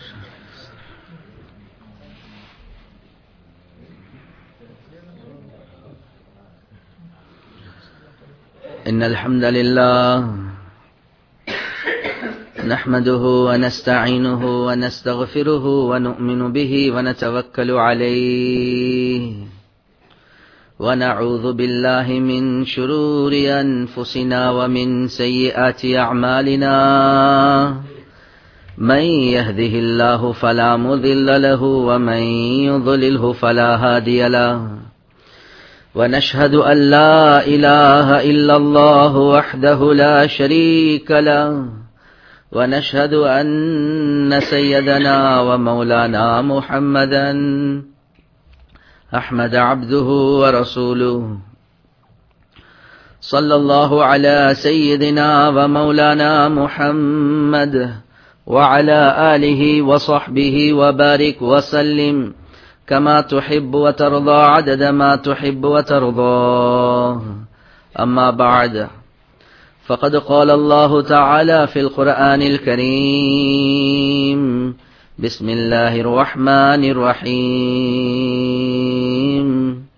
إن الحمد لله نحمده ونستعينه ونستغفره ونؤمن به ونتوكل عليه ونعوذ بالله من شرور أنفسنا ومن سيئات أعمالنا من يهده الله فلا مذل له ومن يضلله فلا هادي له ونشهد أن لا إله إلا الله وحده لا شريك له ونشهد أن سيدنا ومولانا محمدا أحمد عبده ورسوله صلى الله على سيدنا ومولانا محمد وعلى آله وصحبه وبارك وسلم كما تحب وترضى عدد ما تحب وترضى أما بعد فقد قال الله تعالى في القرآن الكريم بسم الله الرحمن الرحيم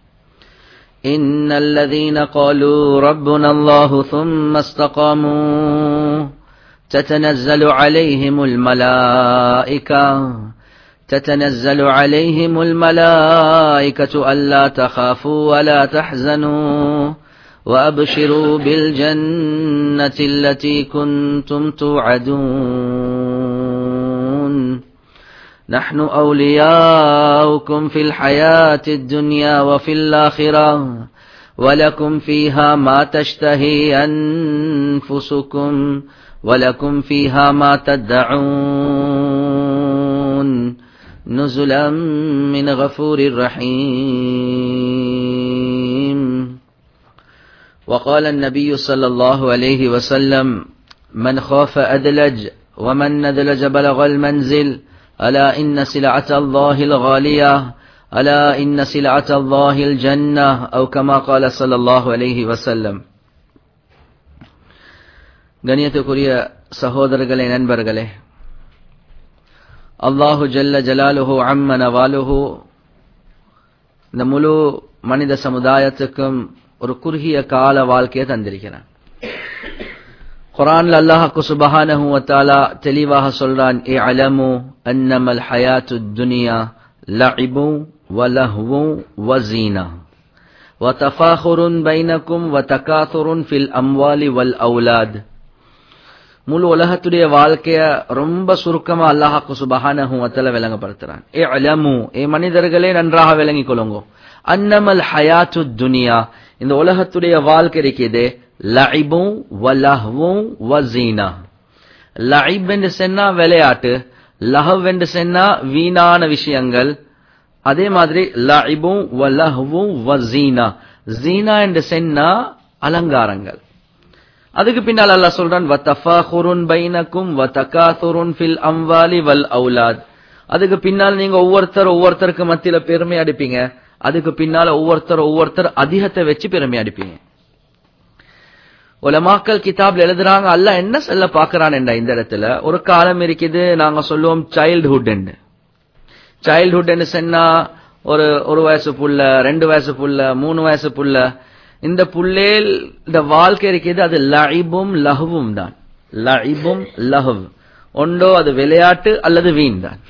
إن الذين قالوا ربنا الله ثم استقاموا تتنزل عليهم الملائكة تتنزل عليهم الملائكة ألا تخافوا ولا تحزنوا وأبشروا بالجنة التي كنتم توعدون نحن أولياؤكم في الحياة الدنيا وفي الآخرة ولكم فيها ما تشتهي أنفسكم ولكم فيها ما تدعون نزلا من غفور رحيم وقال النبي صلى الله عليه وسلم من خاف أدلج ومن ندلج بلغ المنزل ألا إن سلعة الله الغالية ألا إن سلعة الله الجنة أو كما قال صلى الله عليه وسلم கணியத்துக்குரிய சகோதரர்களே நண்பர்களே அல்லாஹு ஜல்ல ஜலாலுஹு அம்ம நவாலுஹு இந்த முழு மனித சமுதாயத்துக்கும் ஒரு குறுகிய கால வாழ்க்கையை தந்திருக்கிறான் குரான்ல அல்லாஹு சுபஹானஹு வத்தாலா தெளிவாக சொல்றான் ஏ அலமு அன்னமல் ஹயாத்து துனியா லஇபு வலஹ்வு வஸீனா وتفاخر بينكم وتكاثر في الأموال والأولاد முழு உலகத்துடைய வாழ்க்கைய ரொம்ப சுருக்கமா அல்லாஹாக்கு சுபஹானஹு வத்தல விளங்கப்படுத்துறான் ஏ அலமு ஏ மனிதர்களே நன்றாக விளங்கிக் கொள்ளுங்க அன்னமல் ஹயாத்து துனியா இந்த உலகத்துடைய வாழ்க்கை இருக்குது லஐபும் வலஹ்வும் வசீனா லஐப் என்று சொன்னா விளையாட்டு லஹவ் என்று சொன்னா வீணான விஷயங்கள் அதே மாதிரி லஐபும் வலஹ்வும் வசீனா ஜீனா என்று சொன்னா அலங்காரங்கள் அதுக்கு பின்னால் அல்லாஹ் சொல்றான் வத்தஃபாஹுருன் பைனக்கும் வதகாசுருன் ஃபில் அம்வாலி வல் அவுலாத் அதுக்கு பின்னால் நீங்க ஒவ்வொருத்தர் ஒவ்வொருத்தருக்கு மத்தியில பெருமை அடிப்பீங்க அதுக்கு பின்னால ஒவ்வொருத்தர் ஒவ்வொருத்தர் அதிகத்தை வச்சு பெருமை அடிப்பீங்க உலமாக்கல் கிதாப்ல எழுதுறாங்க அல்ல என்ன சொல்ல பாக்குறான் என்ற இந்த இடத்துல ஒரு காலம் இருக்குது நாங்க சொல்லுவோம் சைல்ட்ஹுட் சைல்ட்ஹுட் சொன்னா ஒரு ஒரு வயசு புள்ள ரெண்டு வயசு புள்ள மூணு வயசு புள்ள இந்த புள்ளேல் இந்த வாழ்க்கை இருக்குது அது லஐபும் லஹுவும் தான் லஐபும் லஹுவ் ஒன்றோ அது விளையாட்டு அல்லது வீண் தான்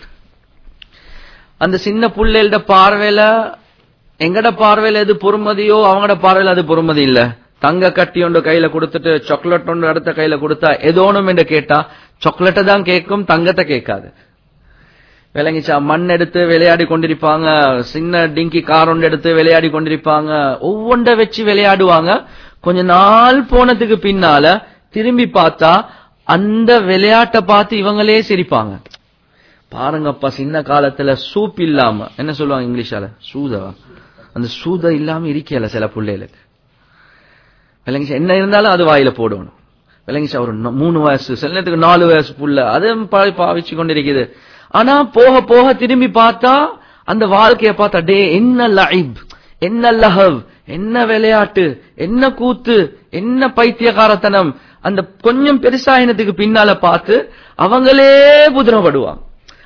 அந்த சின்ன புள்ளேல்ட பார்வையில எங்கட பார்வையில எது பொறுமதியோ அவங்கட பார்வையில அது பொறுமதி இல்ல தங்க கட்டி ஒன்று கையில கொடுத்துட்டு சாக்லேட் ஒன்று அடுத்த கையில கொடுத்தா எதோனும் என்று கேட்டா சாக்லேட்டை தான் கேட்கும் தங்கத்தை கேட்காது விளங்கிச்சா மண் எடுத்து விளையாடி கொண்டிருப்பாங்க சின்ன டிங்கி கார் ஒன்று எடுத்து விளையாடி கொண்டிருப்பாங்க ஒவ்வொன்றை வச்சு விளையாடுவாங்க கொஞ்ச நாள் போனதுக்கு பின்னால திரும்பி பார்த்தா அந்த விளையாட்டை பார்த்து இவங்களே சிரிப்பாங்க பாருங்கப்பா சின்ன காலத்துல சூப் இல்லாம என்ன சொல்லுவாங்க இங்கிலீஷால சூதவா அந்த சூத இல்லாம இருக்கல சில பிள்ளைகளுக்கு விளங்கிச்சா என்ன இருந்தாலும் அது வாயில போடணும் விளங்கிச்சா ஒரு மூணு வயசு சில நேரத்துக்கு நாலு வயசு புள்ள அதுவும் பாவிச்சு கொண்டிருக்குது ஆனா போக போக திரும்பி பார்த்தா அந்த வாழ்க்கைய பார்த்தா டே என்ன லைப் என்ன லஹவ் என்ன விளையாட்டு என்ன கூத்து என்ன பைத்தியகாரத்தனம் அந்த கொஞ்சம் பெருசாயினத்துக்கு பின்னால பார்த்து அவங்களே புதிரப்படுவாங்க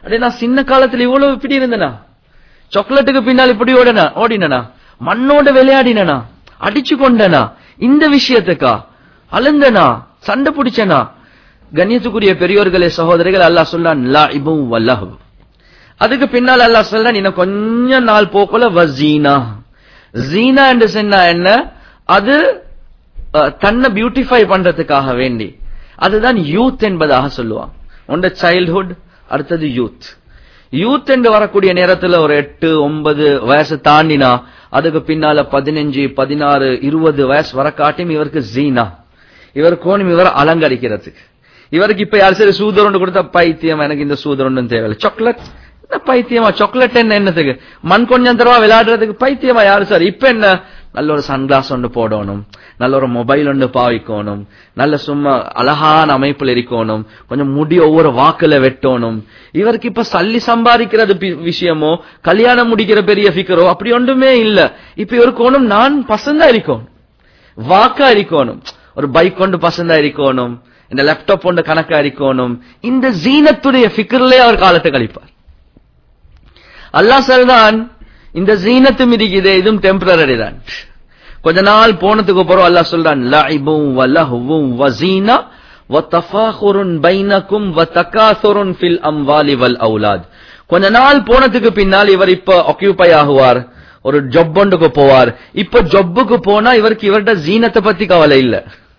அடே நான் சின்ன காலத்துல இவ்வளவு இப்படி இருந்தனா சாக்லேட்டுக்கு பின்னால் இப்படி ஓடனா ஓடினனா மண்ணோட விளையாடினனா அடிச்சு கொண்டனா இந்த விஷயத்துக்கா அழுந்தனா சண்டை பிடிச்சனா கண்ணியத்துக்குரிய பெரியோர்களே சகோதரிகள் அல்லாஹ் சொல்றான் லா இபும் வல்லஹு அதுக்கு பின்னால் அல்லாஹ் சொல்றான் இன்னும் கொஞ்ச நாள் போக்குல வசீனா ஜீனா என்று சொன்னா என்ன அது அஹ், தன்னை பியூட்டிஃபை பண்றதுக்காக வேண்டி அதுதான் யூத் என்பதாக சொல்லுவாங்க ஒன்று சைல்ட்ஹுட் அடுத்தது யூத் யூத் என்று வரக்கூடிய நேரத்துல ஒரு எட்டு ஒன்பது வயசு தாண்டினா அதுக்கு பின்னால பதினஞ்சு பதினாறு இருபது வயசு வர காட்டியும் இவருக்கு ஜீனா இவர் கோணும் இவர் அலங்கரிக்கிறதுக்கு இவருக்கு இப்ப யார் சரி சூதரொண்டு கொடுத்தா பைத்தியம் எனக்கு இந்த சூதரொண்டும் தேவையில்லை சாக்லேட் என்ன பைத்தியமா சாக்லேட் என்ன என்னத்துக்கு மண் கொஞ்சம் தரவா விளையாடுறதுக்கு பைத்தியமா யாரு சார் இப்ப என்ன நல்ல ஒரு சன்கிளாஸ் ஒன்று போடணும் நல்ல ஒரு மொபைல் ஒன்று பாவிக்கணும் நல்ல சும்மா அழகான அமைப்புல இருக்கணும் கொஞ்சம் முடி ஒவ்வொரு வாக்குல வெட்டணும் இவருக்கு இப்ப சல்லி சம்பாதிக்கிறது பி- விஷயமோ கல்யாணம் முடிக்கிற பெரிய ஃபிக்கரோ அப்படி ஒன்றுமே இல்ல இப்ப இவருக்கு ஒண்ணும் நான் பசந்தா இருக்கணும் வாக்கா இருக்கணும் ஒரு பைக் கொண்டு பசந்தா இருக்கணும் இந்த லேப்டாப் கொண்டு கணக்கா இருக்கணும் இந்த ஜீனத்துடைய ஃபிக்கர்லயே அவர் காலத்தை கழிப்பார் அல்லாஹ் சொல்றான் இந்த ஜீனத்தும் இருக்குது இதுவும் டெம்பரரி தான் கொஞ்ச நாள் போனதுக்கு அப்புறம் அல்லாஹ் சொல்றான் லஇபும் வலஹுவும் வஸீனா வதஃபாகுருன் பைனக்கும் வதகாசுருன் ஃபில் அம்வாலி வல் அவுலாத் கொஞ்ச நாள் போனதுக்கு பின்னால் இவர் இப்ப ஆக்கியூபை ஆகுவார் ஒரு ஜொப் ஒன்றுக்கு போவார் இப்ப ஜொப்புக்கு போனா இவருக்கு இவர்கிட்ட ஜீனத்தை பத்தி கவலை இல்ல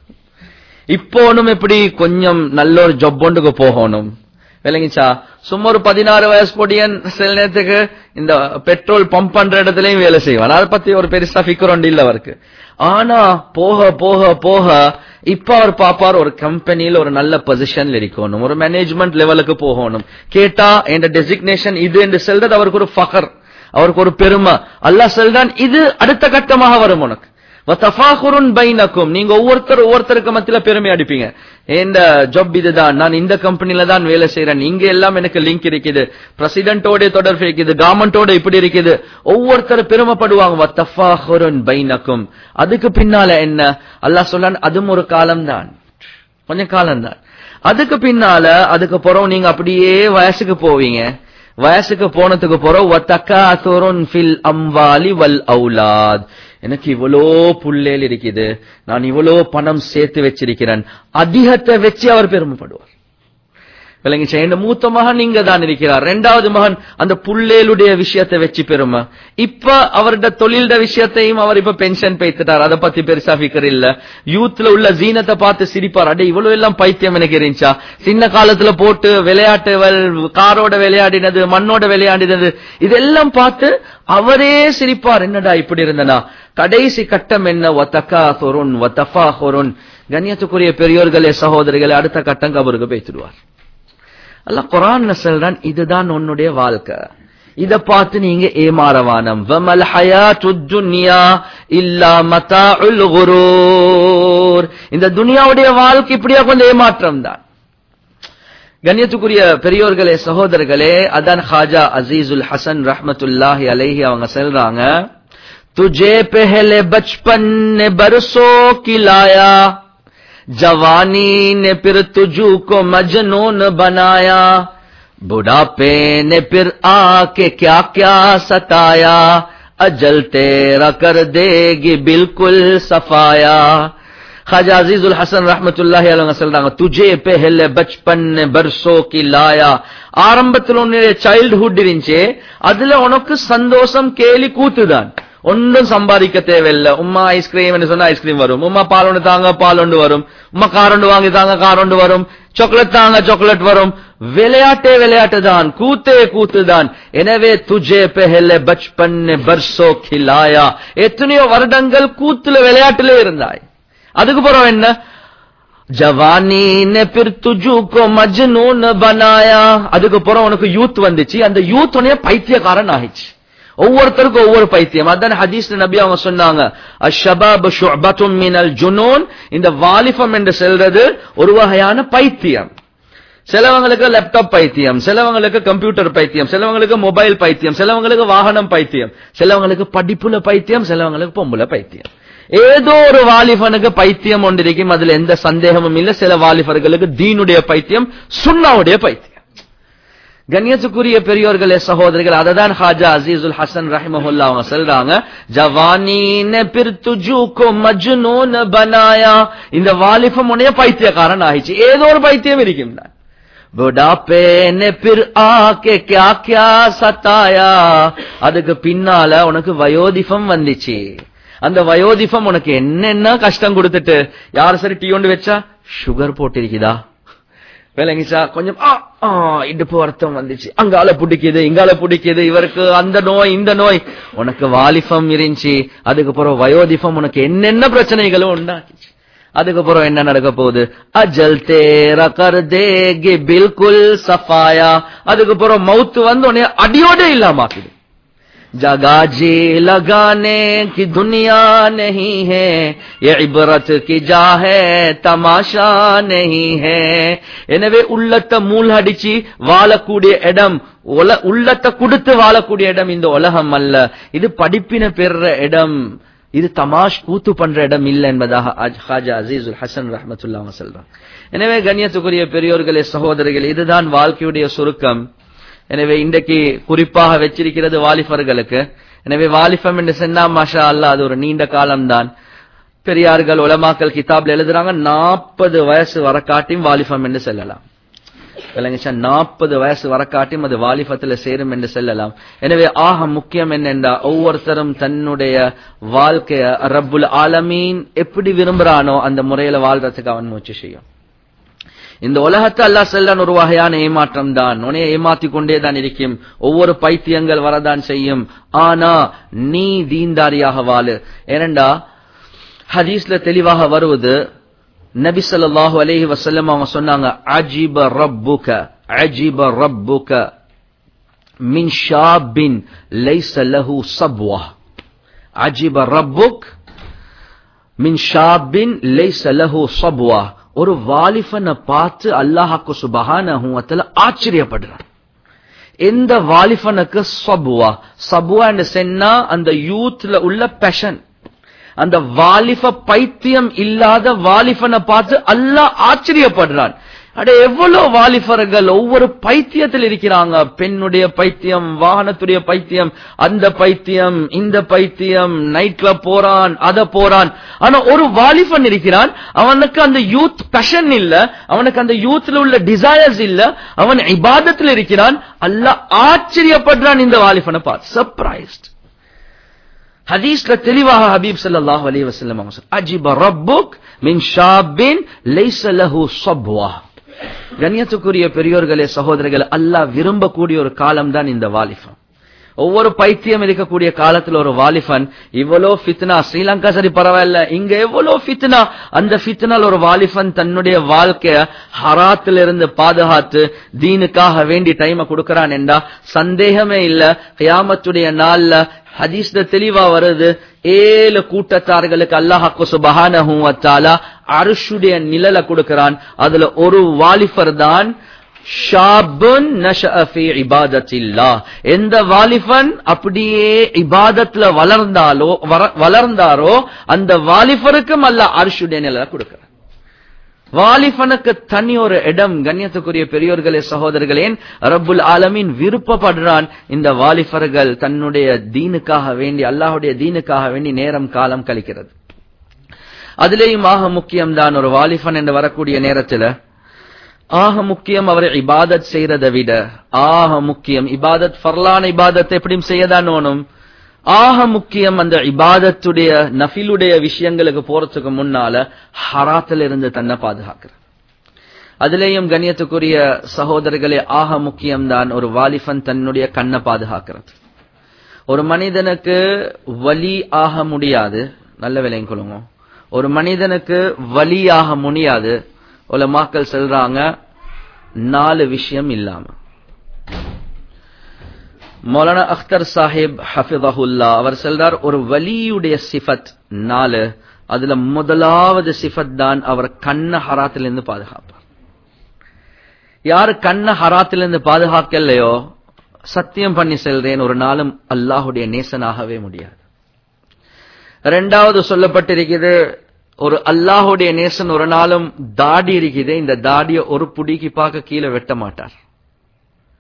இப்போ ஒண்ணும் எப்படி கொஞ்சம் நல்ல ஒரு ஜொப் ஒன்றுக்கு போகணும் விளங்கிச்சா சும்மா ஒரு பதினாறு வயசு பொடியன் சில நேரத்துக்கு இந்த பெட்ரோல் பம்ப் பண்ற இடத்துலயும் வேலை செய்வான் அதை பத்தி ஒரு பெருசா ஃபிக்கர் ஒன்று இல்ல அவருக்கு ஆனா போக போக போக இப்ப அவர் பாப்பார் ஒரு கம்பெனில ஒரு நல்ல பொசிஷன்ல இருக்கணும் ஒரு மேனேஜ்மெண்ட் லெவலுக்கு போகணும் கேட்டா என்ற டெசிக்னேஷன் இது என்று சொல்றது அவருக்கு ஒரு ஃபகர் அவருக்கு ஒரு பெருமை அல்லாஹ் சொல்றான் இது அடுத்த கட்டமாக வரும் உனக்கு வத்தஃபாகுருன் பைனக்கும் நீங்க ஒவ்வொருத்தர் ஒவ்வொருத்தருக்கு மத்தியில பெருமை அடிப்பீங்க இந்த ஜாப் இதுதான் நான் இந்த கம்பெனில தான் வேலை செய்யறேன் இங்க எல்லாம் எனக்கு லிங்க் இருக்குது பிரசிடென்ட்டோட தொடர்பு இருக்குது கவர்மெண்டோட இப்படி இருக்குது ஒவ்வொருத்தர் பெருமைப்படுவாங்க வத்தஃபாகுருன் பைனக்கும் அதுக்கு பின்னால என்ன அல்லாஹ் சொல்றான் அதுவும் ஒரு காலம்தான் கொஞ்சம் காலம்தான் அதுக்கு பின்னால அதுக்கு பிறகு நீங்க அப்படியே வயசுக்கு போவீங்க வயசுக்கு போனதுக்கு பிறகு வத்தகாசுருன் ஃபில் அம்வாலி வல் அவுலாத் எனக்கு இவ்வளோ புள்ளேல் இருக்குது நான் இவ்வளோ பணம் சேர்த்து வச்சிருக்கிறேன் அதிகத்தை வச்சு அவர் பெருமைப்படுவார் விளங்கி இந்த மூத்த மகன் இங்க தான் இருக்கிறார் ரெண்டாவது மகன் அந்த புள்ளேலுடைய விஷயத்தை வச்சு பெருமை இப்ப அவருடைய தொழில்ட விஷயத்தையும் அவர் இப்ப பென்ஷன் பேத்துட்டார் அதை பத்தி பெருசா ஃபிக்கர் இல்ல யூத்ல உள்ள ஜீனத்தை பார்த்து சிரிப்பார் அடே இவ்வளவு எல்லாம் பைத்தியம் எனக்கு இருந்துச்சா சின்ன காலத்துல போட்டு விளையாட்டு வல்- காரோட விளையாடினது மண்ணோட விளையாடினது இதெல்லாம் பார்த்து அவரே சிரிப்பார் என்னடா இப்படி இருந்தனா கடைசி கட்டம் என்ன வத்தக்கா சொருன் வத்தஃபா ஹொருன் கண்ணியத்துக்குரிய பெரியோர்களே சகோதரிகளே அடுத்த கட்டம் கபருக்கு பேசிடுவார் அல்லாஹ் குரான்ல சொல்றான் இதுதான் உன்னுடைய வாழ்க்கை இத பார்த்து நீங்க ஏமாறவானம் வமல் ஹயாத்துத் துன்யா இல்லா மதாஉல் குரூர் இந்த துனியாவுடைய வாழ்க்கை இப்படியா கொஞ்சம் ஏமாற்றம் தான் கண்ணியத்துக்குரிய பெரியோர்களே சகோதரர்களே அதான் ஹாஜா அசீசுல் ஹசன் ரஹ்மத்துல்லாஹி அலைஹி அவங்க சொல்றாங்க तुझे पहले बचपन ने बरसों की लाया जवानी ने फिर तुझू को मजनून बनाया बुढ़ापे ने फिर आके क्या क्या सताया अजल तेरा कर देगी बिल्कुल सफाया खाजा अजीजुल हसन रहमतुल्लाहि अलैहि சொல்றாங்க तुझे पहले बचपन ने बरसों की लाया ஆரம்பத்தில் உன்னுடைய சைல்ட்ஹுட் இருந்துச்சு அதுல உனக்கு சந்தோஷம் கேலி கூத்துதான் ஒன்றும் சம்பாதிக்க தேவையில்லை உம்மா ஐஸ்கிரீம் சொன்னா ஐஸ்கிரீம் வரும் உம்மா பால் ஒன்று தாங்க பால் ஒன்று வரும் உம்மா கார் ஒன்று வாங்கி தாங்க கார் ஒன்று வரும் சாக்லேட் தாங்க சாக்லேட் வரும் விளையாட்டே விளையாட்டு தான் கூத்தே கூத்து தான் எனவே துஜே பெஹலே பச்பன் பர்சோ கிலாயா எத்தனையோ வருடங்கள் கூத்துல விளையாட்டுல இருந்தாய் அதுக்கு பிறகு என்ன ஜவானி ने फिर तुझको मजनून बनाया அதுக்கு பிறகு உனக்கு யூத் வந்துச்சு அந்த யூத் உனைய பைத்தியக்காரன் ஆயிடுச்சு ஒவ்வொருத்தருக்கும் ஒவ்வொரு பைத்தியம் அதான் ஹதீஸ் நபி அவங்க சொன்னாங்க அஷபாப் ஷுஅபத்தும் மினல் ஜுனூன் இந்த வாலிபம் என்று சொல்றது ஒரு வகையான பைத்தியம் சிலவங்களுக்கு லேப்டாப் பைத்தியம் சிலவங்களுக்கு கம்ப்யூட்டர் பைத்தியம் சிலவங்களுக்கு மொபைல் பைத்தியம் சிலவங்களுக்கு வாகனம் பைத்தியம் சிலவங்களுக்கு படிப்புல பைத்தியம் சிலவங்களுக்கு பொம்புல பைத்தியம் ஏதோ ஒரு வாலிபனுக்கு பைத்தியம் ஒன்று இருக்கும் அதுல எந்த சந்தேகமும் இல்ல சில வாலிபர்களுக்கு தீனுடைய பைத்தியம் சுண்ணாவுடைய பைத்தியம் கண்ணியத்துக்குரிய பெரியோர்களே சகோதரிகள் அததான் ஹாஜா அசீசுல் ஹசன் ரஹிமஹுல்லா அவங்க சொல்றாங்க ஜவானி நே பிர் துஜுகோ மஜ்னூன் பனாயா இந்த வாலிபம் உடைய பைத்தியக்காரன் ஆயிடுச்சு ஏதோ ஒரு பைத்தியம் இருக்கும் புடாப்பே நே பிர் ஆகே கியா கியா சத்தாயா அதுக்கு பின்னால உனக்கு வயோதிபம் வந்துச்சு அந்த வயோதிபம் உனக்கு என்னென்ன கஷ்டம் கொடுத்துட்டு யார் சரி டீ ஒன்று வச்சா சுகர் போட்டிருக்குதா விளங்கிச்சா கொஞ்சம் ஆ, ஆ, இடுப்பு வருத்தம் வந்துச்சு அங்கால பிடிக்குது இங்கால பிடிக்குது இவருக்கு அந்த நோய் இந்த நோய் உனக்கு வாலிபம் இருந்துச்சு அதுக்கப்புறம் வயோதிபம் உனக்கு என்னென்ன பிரச்சனைகளும் உண்டாக்கிச்சு அதுக்கப்புறம் என்ன நடக்க போகுது அஜல் தேர கர் தேகி பில்குல் சஃபாயா அதுக்கப்புறம் மவுத்து வந்து உன்னைய அடியோட இல்லாமாக்குது जगा जी लगाने की दुनिया नहीं है ये इबरत की जा है தமாஷா नहीं है எனவே உள்ளத்தை மூழ்கடிச்சு வாழக்கூடிய இடம் உல- உள்ளத்தை கொடுத்து வாழக்கூடிய இடம் இந்த உலகம் அல்ல இது படிப்பின பெறுற இடம் இது தமாஷ் கூத்து பண்ற இடம் இல்ல என்பதாக அஜ்- ஹாஜா அசீசுல் ஹசன் ரஹமத்துல்லா அவங்க சொல்றாங்க எனவே கண்ணியத்துக்குரிய பெரியோர்களே சகோதரர்கள் இதுதான் வாழ்க்கையுடைய சுருக்கம் எனவே இன்றைக்கு குறிப்பாக வச்சிருக்கிறது வாலிபர்களுக்கு எனவே வாலிபம் என்று சொன்னா மாஷா அல்லாஹ் அது ஒரு நீண்ட காலம்தான் பெரியார்கள் உலமாக்கல் கிதாப்ல எழுதுறாங்க நாற்பது வயசு வர காட்டியும் வாலிபம் என்று சொல்லலாம் விளங்குச்சா நாற்பது வயசு வர காட்டியும் அது வாலிபத்துல சேரும் என்று சொல்லலாம் எனவே ஆக முக்கியம் என்னென்றா ஒவ்வொருத்தரும் தன்னுடைய வாழ்க்கைய ரப்புல் ஆலமீன் எப்படி விரும்புறானோ அந்த முறையில வாழ்றதுக்கு அவன் முயற்சி செய்யும் இந்த உலகத்தை அல்லாஹ் செல்லான் ஒரு வகையான ஏமாற்றம் தான் உன்னைய ஏமாத்தி கொண்டே தான் இருக்கும் ஒவ்வொரு பைத்தியங்கள் வரதான் செய்யும் ஆனா நீ தீன்தாரியாக வாழு ஏனண்டா ஹதீஸ்ல தெளிவாக வருவது நபி ஸல்லல்லாஹு அலைஹி வஸல்லம் அவங்க சொன்னாங்க அஜிப ரப்புக அஜிப ரப்புக மின் ஷாபின் லைஸ லஹு சப்வா அஜிப ரப்புக் மின் ஷாபின் லைஸ லஹு சப்வா ஒரு வாலிபனை பார்த்து அல்லாஹ்க்கு சுபஹானஹு வ தஆலா ஆச்சரியப்படுறான் எந்த வாலிபனுக்கு சபுவா சபுவா என்று சொன்னா அந்த யூத்ல உள்ள பேஷன் அந்த வாலிப பைத்தியம் இல்லாத வாலிபனை பார்த்து அல்லாஹ் ஆச்சரியப்படுறான் அட எவ்வளவு வாலிபர்கள் ஒவ்வொரு பைத்தியத்தில் இருக்கிறாங்க பெண்ணுடைய பைத்தியம் வாகனத்துடைய பைத்தியம் அந்த பைத்தியம் இந்த பைத்தியம் நைட் கிளப் போறான் அத போறான் ஆனா ஒரு வாலிபன் இருக்கிறான் அவனுக்கு அந்த யூத் பேஷன் இல்ல அவனுக்கு அந்த யூத்ல உள்ள டிசையர்ஸ் இல்ல அவன் இபாதத்தில் இருக்கிறான் அல்லாஹ் ஆச்சரியப்படுறான் இந்த வாலிபனை பார்த்து சர்ப்ரைஸ்ட் ஹதீஸ்ல தெளிவாக ஹபீப் ஸல்லல்லாஹு அலைஹி வஸல்லம் அவங்க சொல்றாங்க, அஜிப ரப்புக் மின் ஷாபின் லைஸ லஹு சப்வா கண்ணியத்துக்குரிய பெரியோர்களே சகோதரர்களே அல்லாஹ் விரும்பக்கூடிய ஒரு காலம் தான் இந்த வாலிபம் ஒவ்வொரு பைத்தியம் இருக்கக்கூடிய காலத்துல ஒரு வாலிபன் இவ்வளோ ஃபித்னா ஸ்ரீலங்கா சரி பரவாயில்ல இங்க எவ்வளோ ஃபித்னா அந்த ஃபித்னால் ஒரு வாலிபன் தன்னுடைய வாழ்க்கைய ஹராத்துல இருந்து பாதுகாத்து தீனுக்காக வேண்டி டைமை கொடுக்கறான் என்றா சந்தேகமே இல்ல கியாமத்துடைய நாள்ல ஹதீஸ்ல தெளிவா வருது ஏழு கூட்டத்தார்களுக்கு அல்லாஹாக்கு சுபஹானஹு வ தஆலா அர்ஷுடைய நிழல கொடுக்கறான் அதுல ஒரு வாலிபர் தான் ஷாபுன் நஷஅ ஃபீ இபாதத்தில்லாஹ் எந்த வாலிபன் அப்படியே இபாதத்துல வளர்ந்தாலோ வர- வளர்ந்தாரோ அந்த வாலிபருக்கும் அல்லாஹ் அர்ஷுடைய நிழல கொடுக்கறான் வாலிபனுக்கு தனி ஒரு இடம் கண்ணியத்துக்குரிய பெரியோர்களே சகோதரர்களே ரப்புல் ஆலமீன் விருப்பப்படுறான் இந்த வாலிபர்கள் தன்னுடைய தீனுக்காக வேண்டி அல்லாஹ்வுடைய தீனுக்காக வேண்டி நேரம் காலம் கழிக்கிறது அதிலேயும் ஆக முக்கியம்தான் ஒரு வாலிபன் என்று வரக்கூடிய நேரத்துல ஆக முக்கியம் அவர் இபாதத் செய்யறதை விட ஆக முக்கியம் இபாதத் ஃபர்லான இபாதத் எப்படியும் செய்யதான் ஓணும் ஆக முக்கியம் அந்த இபாதத்துடைய நஃபிலுடைய விஷயங்களுக்கு போறதுக்கு முன்னால ஹராத்துல இருந்து தன்னை பாதுகாக்கிறார் அதிலேயும் கண்ணியத்துக்குரிய சகோதரர்களே ஆக முக்கியம்தான் ஒரு வாலிபன் தன்னுடைய கண்ணை பாதுகாக்கிறது ஒரு மனிதனுக்கு வலி ஆக முடியாது நல்ல விலையும் கொள்ளுங்க ஒரு மனிதனுக்கு வலியாக முடியாது உலமாக்கள் சொல்றாங்க நாலு விஷயம் இல்லாம மௌலானா அख्तर சாஹிப் ஹஃபிதஹுல்லா அவர் சொல்றார் ஒரு வலியுடைய சிஃபத் நாலு அதுல முதலாவது சிஃபத் தான் அவர் கண்ண ஹராத்திலிருந்து பாதுகாப்பார் யாரு கண்ண ஹராத்திலிருந்து பாதுகாக்கலையோ சத்தியம் பண்ணி செல்றேன் ஒரு நாளும் அல்லாஹுடைய நேசனாகவே முடியாது ரெண்டாவது சொல்லப்பட்டிருக்கிறது ஒரு அல்லாஹுடைய நேசன் ஒரு நாளும் தாடி இருக்குது இந்த தாடிய ஒரு புடிக்கு பார்க்க கீழே வெட்ட மாட்டார்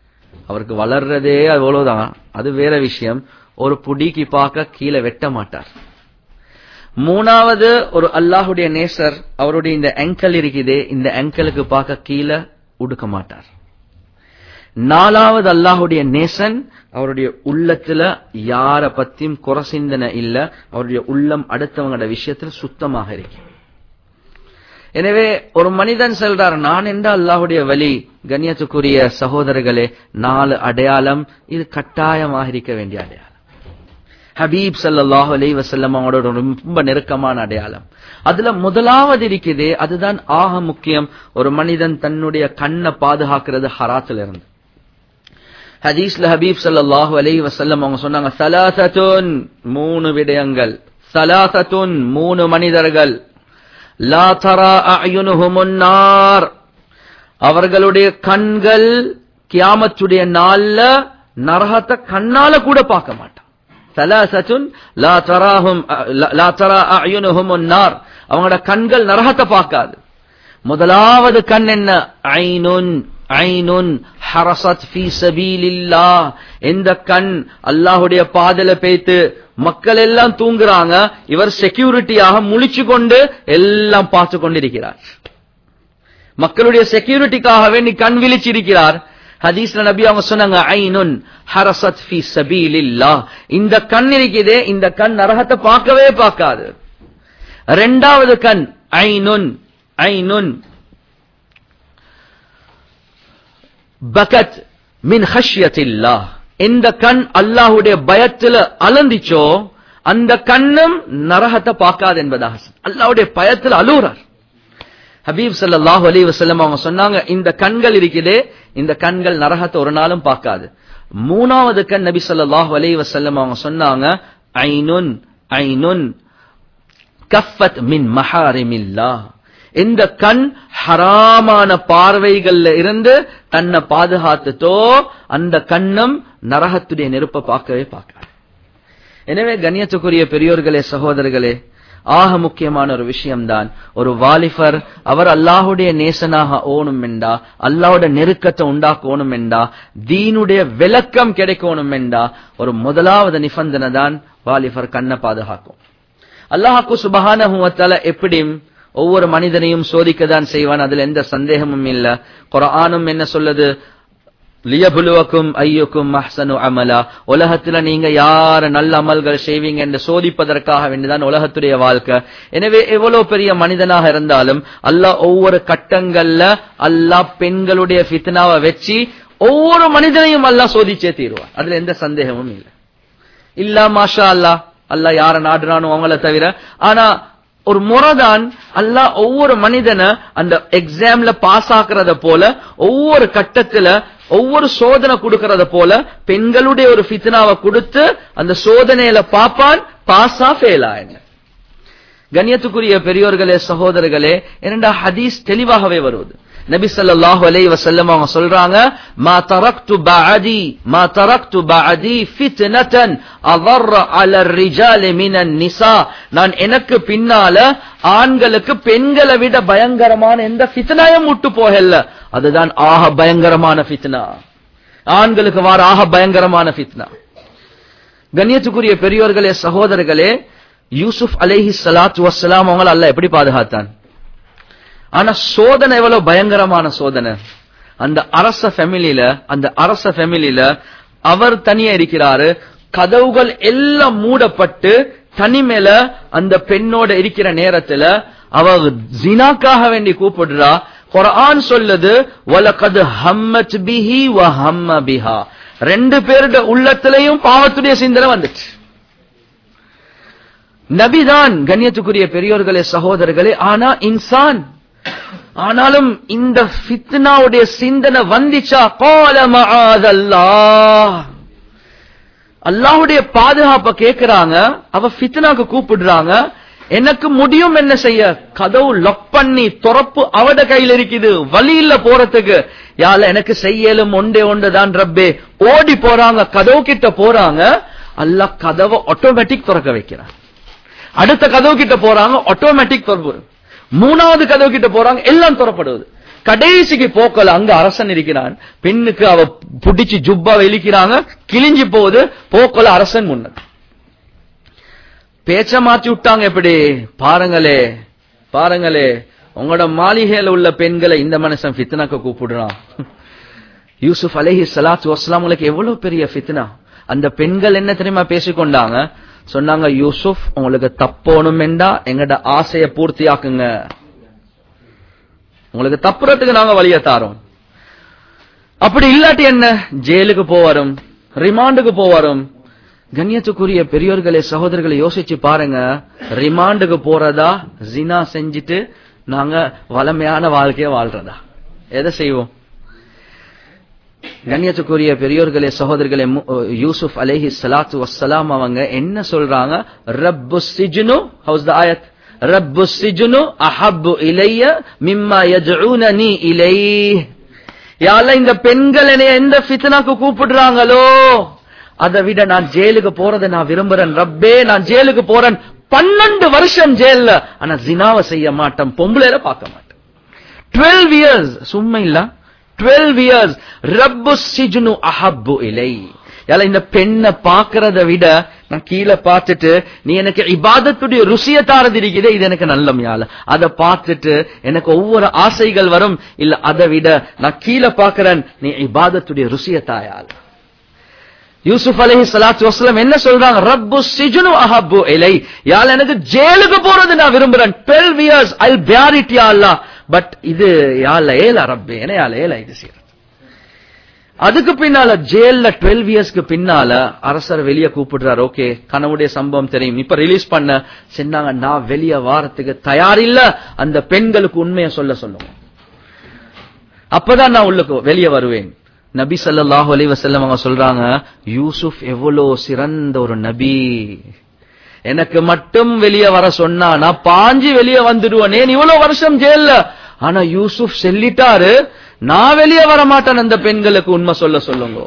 அவருக்கு வளர்றதே அவ்வளவுதான் அது வேற விஷயம் ஒரு புடிக்கு பார்க்க கீழே வெட்ட மாட்டார் மூணாவது ஒரு அல்லாஹுடைய நேசர் அவருடைய இந்த அங்கல் இருக்குதே இந்த அங்கலுக்கு பார்க்க கீழே உடுக்க மாட்டார் நாலாவது அல்லாஹுடைய நேசன் அவருடைய உள்ளத்துல யார பத்தியும் குறை சிந்தனை இல்ல அவருடைய உள்ளம் அடுத்தவங்களோட விஷயத்துல சுத்தமாக இருக்கு எனவே ஒரு மனிதன் சொல்றார் நான் என்ற அல்லாஹுடைய வழி கண்ணியத்துக்குரிய சகோதரர்களே நாலு அடையாளம் இது கட்டாயமாக இருக்க வேண்டிய அடையாளம் ஹபீப் சல்லாஹு அலை வசல்லம் அவங்களோட ரொம்ப நெருக்கமான அடையாளம் அதுல முதலாவது இருக்குதே அதுதான் ஆக முக்கியம் ஒரு மனிதன் தன்னுடைய கண்ணை பாதுகாக்கிறது ஹராத்துல இருந்து ஹதீஸ்ல ஹபீப் சல்லாஹு அலை வசல்லம் அவங்க சொன்னாங்க சலாசத்துன் மூணு விடயங்கள் சலாசத்துன் மூணு மனிதர்கள் லா தரா அயுனுஹுமுன்னார் அவர்களுடைய கண்கள் கியாமத்துடைய நாள்ல நரகத்தை கண்ணால கூட பார்க்க மாட்டான் சலாசத்துன் லா தராஹும் லா தரா அயுனுஹுமுன்னார் அவங்களோட கண்கள் நரகத்தை பார்க்காது முதலாவது கண் என்ன ஐனுன் ஐனுன் ஹரசத் ஃபீ சபீலில்லாஹ் எந்த கண் அல்லாஹ்வுடைய பாதல பேத்து மக்கள் எல்லாம் தூங்குறாங்க இவர் செக்யூரிட்டியாக முழிச்சு கொண்டு எல்லாம் பார்த்து கொண்டிருக்கிறார் மக்களுடைய செக்யூரிட்டிக்காக வேண்டி கண் விழிச்சிருக்கிறார் ஹதீஸ்ல நபி அவங்க சொன்னாங்க ஐனுன் ஹரசத் ஃபீ சபீலில்லாஹ் இந்த கண் இருக்குதே இந்த கண் நரகத்தை பார்க்கவே பார்க்காது ரெண்டாவது கண் ஐனுன் ஐனுன் பகத் மின் ஹஷ்யத்தில்லா எந்த கண் அல்லாஹுடைய பயத்துல அலந்திச்சோ அந்த கண்ணும் நரகத்தை பார்க்காது என்பதாக அல்லாஹுடைய பயத்தில் அழுகுறார் ஹபீப் சல்லாஹூ அலி வசல்லம் அவங்க சொன்னாங்க இந்த கண்கள் இருக்குதே இந்த கண்கள் நரகத்தை ஒரு நாளும் பார்க்காது மூணாவது கண் நபி சொல்லாஹு அலி வசல்லம் அவங்க சொன்னாங்க ஐனுன் ஐனுன் கஃபத் மின் மஹாரிமில்லா இந்த கண் ஹராமான பார்வைகள்ல இருந்து தன்னை பாதுகாத்துட்டோ அந்த கண்ணம் நரகத்துடைய நெருப்பை பார்க்கவே பார்க்காது எனவே கண்ணியத்துக்குரிய பெரியோர்களே சகோதரர்களே ஆக முக்கியமான ஒரு விஷயம்தான் ஒரு வாலிபர் அவர் அல்லாஹுடைய நேசனாக ஓணும் என்றா அல்லாஹோட நெருக்கத்தை உண்டாக்கணும் என்றா தீனுடைய விளக்கம் கிடைக்கணும் என்றா ஒரு முதலாவது நிபந்தனை தான் வாலிபர் கண்ணை பாதுகாக்கும் அல்லாஹாக்கு சுபஹான எப்படியும் ஒவ்வொரு மனிதனையும் சோதிக்கத்தான் செய்வான் அதுல எந்த சந்தேகமும் இல்ல குரானும் என்ன சொல்லுது லியபுலுவக்கும் ஐயுக்கும் மஹ்சனு அமலா உலகத்துல நீங்க யார நல்ல அமல்கள் செய்வீங்க என்று சோதிப்பதற்காக வேண்டிதான் உலகத்துடைய வாழ்க்கை எனவே எவ்வளவு பெரிய மனிதனாக இருந்தாலும் அல்லாஹ் ஒவ்வொரு கட்டங்கள்ல அல்லாஹ் பெண்களுடைய ஃபித்னாவை வச்சு ஒவ்வொரு மனிதனையும் அல்லாஹ் சோதிச்சே தீருவான் அதுல எந்த சந்தேகமும் இல்லை இல்ல மாஷா அல்லாஹ் அல்லாஹ் யார நாடுறானோ அவங்கள தவிர ஆனா ஒரு முறைதான் அல்லாஹ் ஒவ்வொரு மனிதனை அந்த எக்ஸாம்ல பாஸ் ஆக்குறத போல ஒவ்வொரு கட்டத்துல ஒவ்வொரு சோதனை கொடுக்கறத போல பெண்களுடைய ஒரு ஃபித்னாவை கொடுத்து அந்த சோதனையில பாப்பான் பாஸா ஃபெயிலா என்ன கண்ணியத்துக்குரிய பெரியோர்களே சகோதரர்களே இரண்டா ஹதீஸ் தெளிவாகவே வருவது நபி ஸல்லல்லாஹு அலைஹி வஸல்லம் அவங்க சொல்றாங்க மா தரக்து பஅதி மா தரக்து பஅதி ஃபித்னதன் அضر على الرجال من النساء நான் எனக்கு பின்னால ஆண்களுக்கு பெண்களை விட பயங்கரமான எந்த ஃபித்னாயும் விட்டு போகல அதுதான் ஆக பயங்கரமான ஃபித்னா ஆண்களுக்கு வார ஆக பயங்கரமான ஃபித்னா கண்ணியத்துக்குரிய பெரியோர்களே சகோதரர்களே யூசுப் அலைஹி ஸலாத்து வஸ்ஸலாம் அவங்கள அல்லாஹ் எப்படி பாதுகாத்தான் ஆனா சோதனை எவ்வளவு பயங்கரமான சோதனை அந்த அரச ஃபேமிலியில அந்த அரச ஃபேமிலியில அவர் தனியா இருக்கிறாரு கதவுகள் எல்லாம் மூடப்பட்டு தனிமேல அந்த பெண்ணோட இருக்கிற நேரத்துல அவ ஜினாக்காக வேண்டி கூப்பிடுறா குர்ஆன் சொல்லுது வலகத் ஹம்மத் பிஹி வ ஹம்ம பிஹா ரெண்டு பேருடைய உள்ளத்திலையும் பாவத்துடைய சிந்தனை வந்துச்சு நபிதான் கண்ணியத்துக்குரிய பெரியோர்களே சகோதரர்களே ஆனா இன்சான் ஆனாலும் இந்த ஃபித்னாவுடைய சிந்தனை வந்துச்சா கோல மஆதல்லாஹ் அல்லாஹ்வுடைய பாதுகாப்ப கேக்குறாங்க அவ ஃபித்னாக்கு கூப்பிடுறாங்க எனக்கு முடியும் என்ன செய்ய கதவு லொக் பண்ணி துறப்பு அவட கையில இருக்குது வழி இல்ல போறதுக்கு யால எனக்கு செய்யலும் ஒண்டே ஒன்று தான் ரப்பே ஓடி போறாங்க கதவு கிட்ட போறாங்க அல்லாஹ் கதவை ஆட்டோமேட்டிக் திறக்க வைக்கிறான் அடுத்த கதவு கிட்ட போறாங்க ஆட்டோமேட்டிக் திறப்பு மூணாவது கதவு கிட்ட போறாங்க எல்லாம் திறப்படுவது கடைசிக்கு போக்கல அங்க அரசன் இருக்கிறான் பெண்ணுக்கு அவ புடிச்சு ஜுப்பா வெளிக்கிறாங்க கிழிஞ்சு போகுது போக்கல அரசன் முன்னுக்கு பேச்ச மாத்தி விட்டாங்க எப்படி பாருங்களே பாருங்களே உங்களோட மாளிகையில உள்ள பெண்களை இந்த மனுஷன் ஃபித்னாக்க கூப்பிடுறான் யூசுப் அலைஹி ஸலாத்து வஸ்ஸலாம் உங்களுக்கு எவ்வளவு பெரிய ஃபித்னா அந்த பெண்கள் என்ன தெரியுமா பேசிக்கொண்டாங்க சொன்னாங்க யூசுப் உங்களுக்கு தப்போணும் என்றா எங்கட ஆசையை பூர்த்தியாக்குங்க உங்களுக்கு தப்புறதுக்கு நாங்க வழிய தாரோம் அப்படி இல்லாட்டி என்ன ஜெயிலுக்கு போவாரும் ரிமாண்டுக்கு போவாரும் கண்ணியத்துக்குரிய பெரியோர்களே சகோதரர்களை யோசிச்சு பாருங்க ரிமாண்டுக்கு போறதா ஜினா செஞ்சுட்டு நாங்க வளமையான வாழ்க்கைய வாழ்றதா எதை செய்வோம் கண்ணியத்துக்குரிய பெரியோர்களே சகோதரர்களே மு- யூசுப் அலைஹி ஸலாத்து வஸ்ஸலாம் அவங்க என்ன சொல்றாங்க ரப்பு சிஜ்னு ஹவுஸ் த ஆயத் ரப்பு சிஜ்னு அஹப்பு இலைய மிம்மா யஜ்ஊனனி இலைஹ் யா அல்லாஹ் இந்த பெண்கள் என்னைய எந்த ஃபித்னாக்கு கூப்பிடுறாங்களோ அதை விட நான் ஜெயிலுக்கு போறதை நான் விரும்புறேன் ரப்பே நான் ஜெயிலுக்கு போறேன் பன்னெண்டு வருஷம் ஜெயில்ல ஆனா ஜினாவை செய்ய மாட்டேன் பொம்பளையில பார்க்க மாட்டேன் டுவெல் இயர்ஸ் சும்மா இல்ல டுவெல் இயர்ஸ் ரப்பு சிஜ்னு அஹப்பு இலை யால இந்த பெண்ணை பாக்குறத விட நான் கீழே பார்த்துட்டு நீ எனக்கு இபாதத்துடைய ருசிய தாரது இருக்குதே இது எனக்கு நல்லம் யால அதை பார்த்துட்டு எனக்கு ஒவ்வொரு ஆசைகள் வரும் இல்ல அதை விட நான் கீழே பார்க்கிறேன் நீ இபாதத்துடைய ருசிய தாயால் யூசுப் அலைஹி ஸலாத்து வஸலாம் என்ன சொல்றாங்க ரப்பு சிஜ்னு அஹப்பு இலை யால எனக்கு ஜெயிலுக்கு போறது நான் விரும்புறேன் 12 இயர்ஸ் ஐ பேர் இட் யா அல்லாஹ் பட் இது யால ஏல ரப்பே என்ன யால ஏல இது செய்யறது அதுக்கு பின்னால ஜெயில்ல 12 இயர்ஸ்க்கு பின்னால அரசர் வெளிய கூப்பிடுறாரு ஓகே கனவுடைய சம்பவம் தெரியும் இப்ப ரிலீஸ் பண்ண சொன்னாங்க நான் வெளிய வாரத்துக்கு தயார் இல்ல அந்த பெண்களுக்கு உண்மையை சொல்ல சொல்லுங்க அப்பதான் நான் உள்ளுக்கு வெளியே வருவேன் நபி ஸல்லல்லாஹு அலைஹி வஸல்லம் அவங்க சொல்றாங்க யூசுப் எவ்வளோ சிறந்த ஒரு நபி எனக்கு மட்டும் வெளியே வர சொன்னா நான் பாஞ்சு வெளியே வந்துடுவேன் ஏன் இவ்வளவு வருஷம் ஜெயில்ல ஆனா யூசுப் சொல்லிட்டாரு நான் வெளியே வர மாட்டேன் அந்த பெண்களுக்கு உண்மை சொல்ல சொல்லுங்க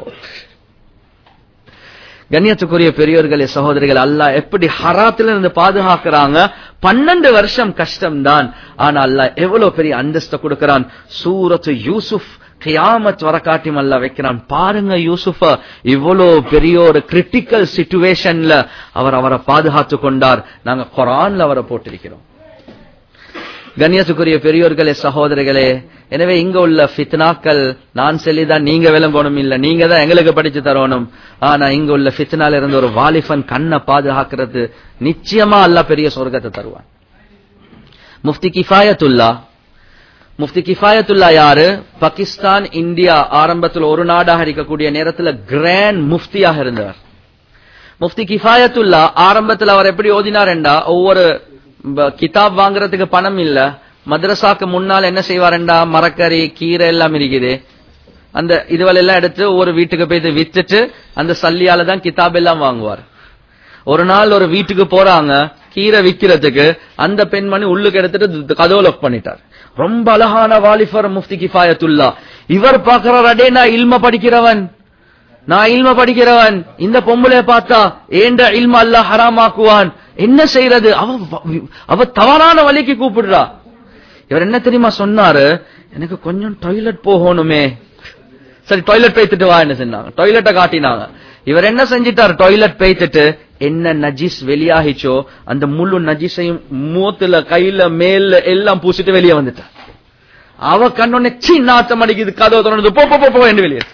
கண்ணியத்துக்குரிய பெரியோர்களே சகோதரிகள் அல்லாஹ் எப்படி ஹராத்துல இருந்து பாதுகாக்கிறாங்க பன்னெண்டு வருஷம் கஷ்டம்தான் ஆனா அல்லாஹ் எவ்வளவு பெரிய அந்தஸ்தை கொடுக்கிறான் சூரத்து யூசுப் கியாமத் வர காட்டியும் அல்லாஹ் வைக்கிறான் பாருங்க யூசுஃப இவ்வளவு பெரிய ஒரு கிரிட்டிக்கல் சிச்சுவேஷன்ல அவர் அவரை பாதுகாத்து கொண்டார் நாங்க குரான்ல அவரை போட்டிருக்கிறோம் கண்ணியத்துக்குரிய பெரியோர்களே சகோதரிகளே எனவே இங்க உள்ள ஃபித்னாக்கள் நான் சொல்லிதான் நீங்க விளங்கணும் இல்ல நீங்க தான் எங்களுக்கு படிச்சு தரணும் ஆனா இங்க உள்ள ஃபித்னால இருந்து ஒரு வாலிபன் கண்ணை பாதுகாக்கிறது நிச்சயமா அல்ல பெரிய சொர்க்கத்தை தருவான் முஃப்தி கிஃபாயத்துல்லா முஃப்தி கிஃபாயத்துல்லா யாரு பாகிஸ்தான் இந்தியா ஆரம்பத்தில் ஒரு நாடாக இருக்கக்கூடிய நேரத்துல கிராண்ட் முஃப்தியாக இருந்தவர் முஃப்தி கிஃபாயத்துல்லா ஆரம்பத்தில் அவர் எப்படி ஓதினார்டா ஒவ்வொரு ப- கிதாப் வாங்குறதுக்கு பணம் இல்ல மദ്രസാக்கு முன்னால் என்ன செய்வாருண்டா மரக்கறி கீரை எல்லாம் இருக்குது அந்த இதுவெல்லாம் எல்லாம் எடுத்து ஒவ்வொரு வீட்டுக்கு போய் இது வித்துட்டு அந்த சல்லியால தான் கிதாப் எல்லாம் வாங்குவார் ஒரு நாள் ஒரு வீட்டுக்கு போறாங்க கீரை விக்கிறதுக்கு அந்த பெண்மணி உள்ளுக்கு எடுத்துட்டு கதவு lock பண்ணிட்டார் ரொம்ப அழகான வாலிபர் முஃப்தி கிஃபாயத்துல்லா இவர் பாக்குறார் அடே நான் இல்ம படிக்கிறவன் நான் இல்ம படிக்கிறவன் இந்த பொம்பளைய பார்த்தா ஏண்ட இல்ம அல்லாஹ் ஹராமாக்குவான் என்ன செய்யறது அவ வ- அவ தவறான வழிக்கு கூப்பிடுறா இவர் என்ன தெரியுமா சொன்னாரு எனக்கு கொஞ்சம் டாய்லெட் போகணுமே சரி டாய்லெட் பேத்துட்டு வா என்ன சொன்னாங்க டாய்லெட்டை காட்டினாங்க இவர் என்ன செஞ்சிட்டார் டாய்லெட் பேத்துட்டு என்ன நஜிஸ் வெளியாகிச்சோ அந்த முழு நஜிஸையும் மூத்துல கையில மேல எல்லாம் பூசிட்டு வெளியே வந்துட்டார் அவ கண்ணொன்னே சீ நாத்தம் அடிக்குது கதவை திறந்து போ போ, போ போ என்று வெளியே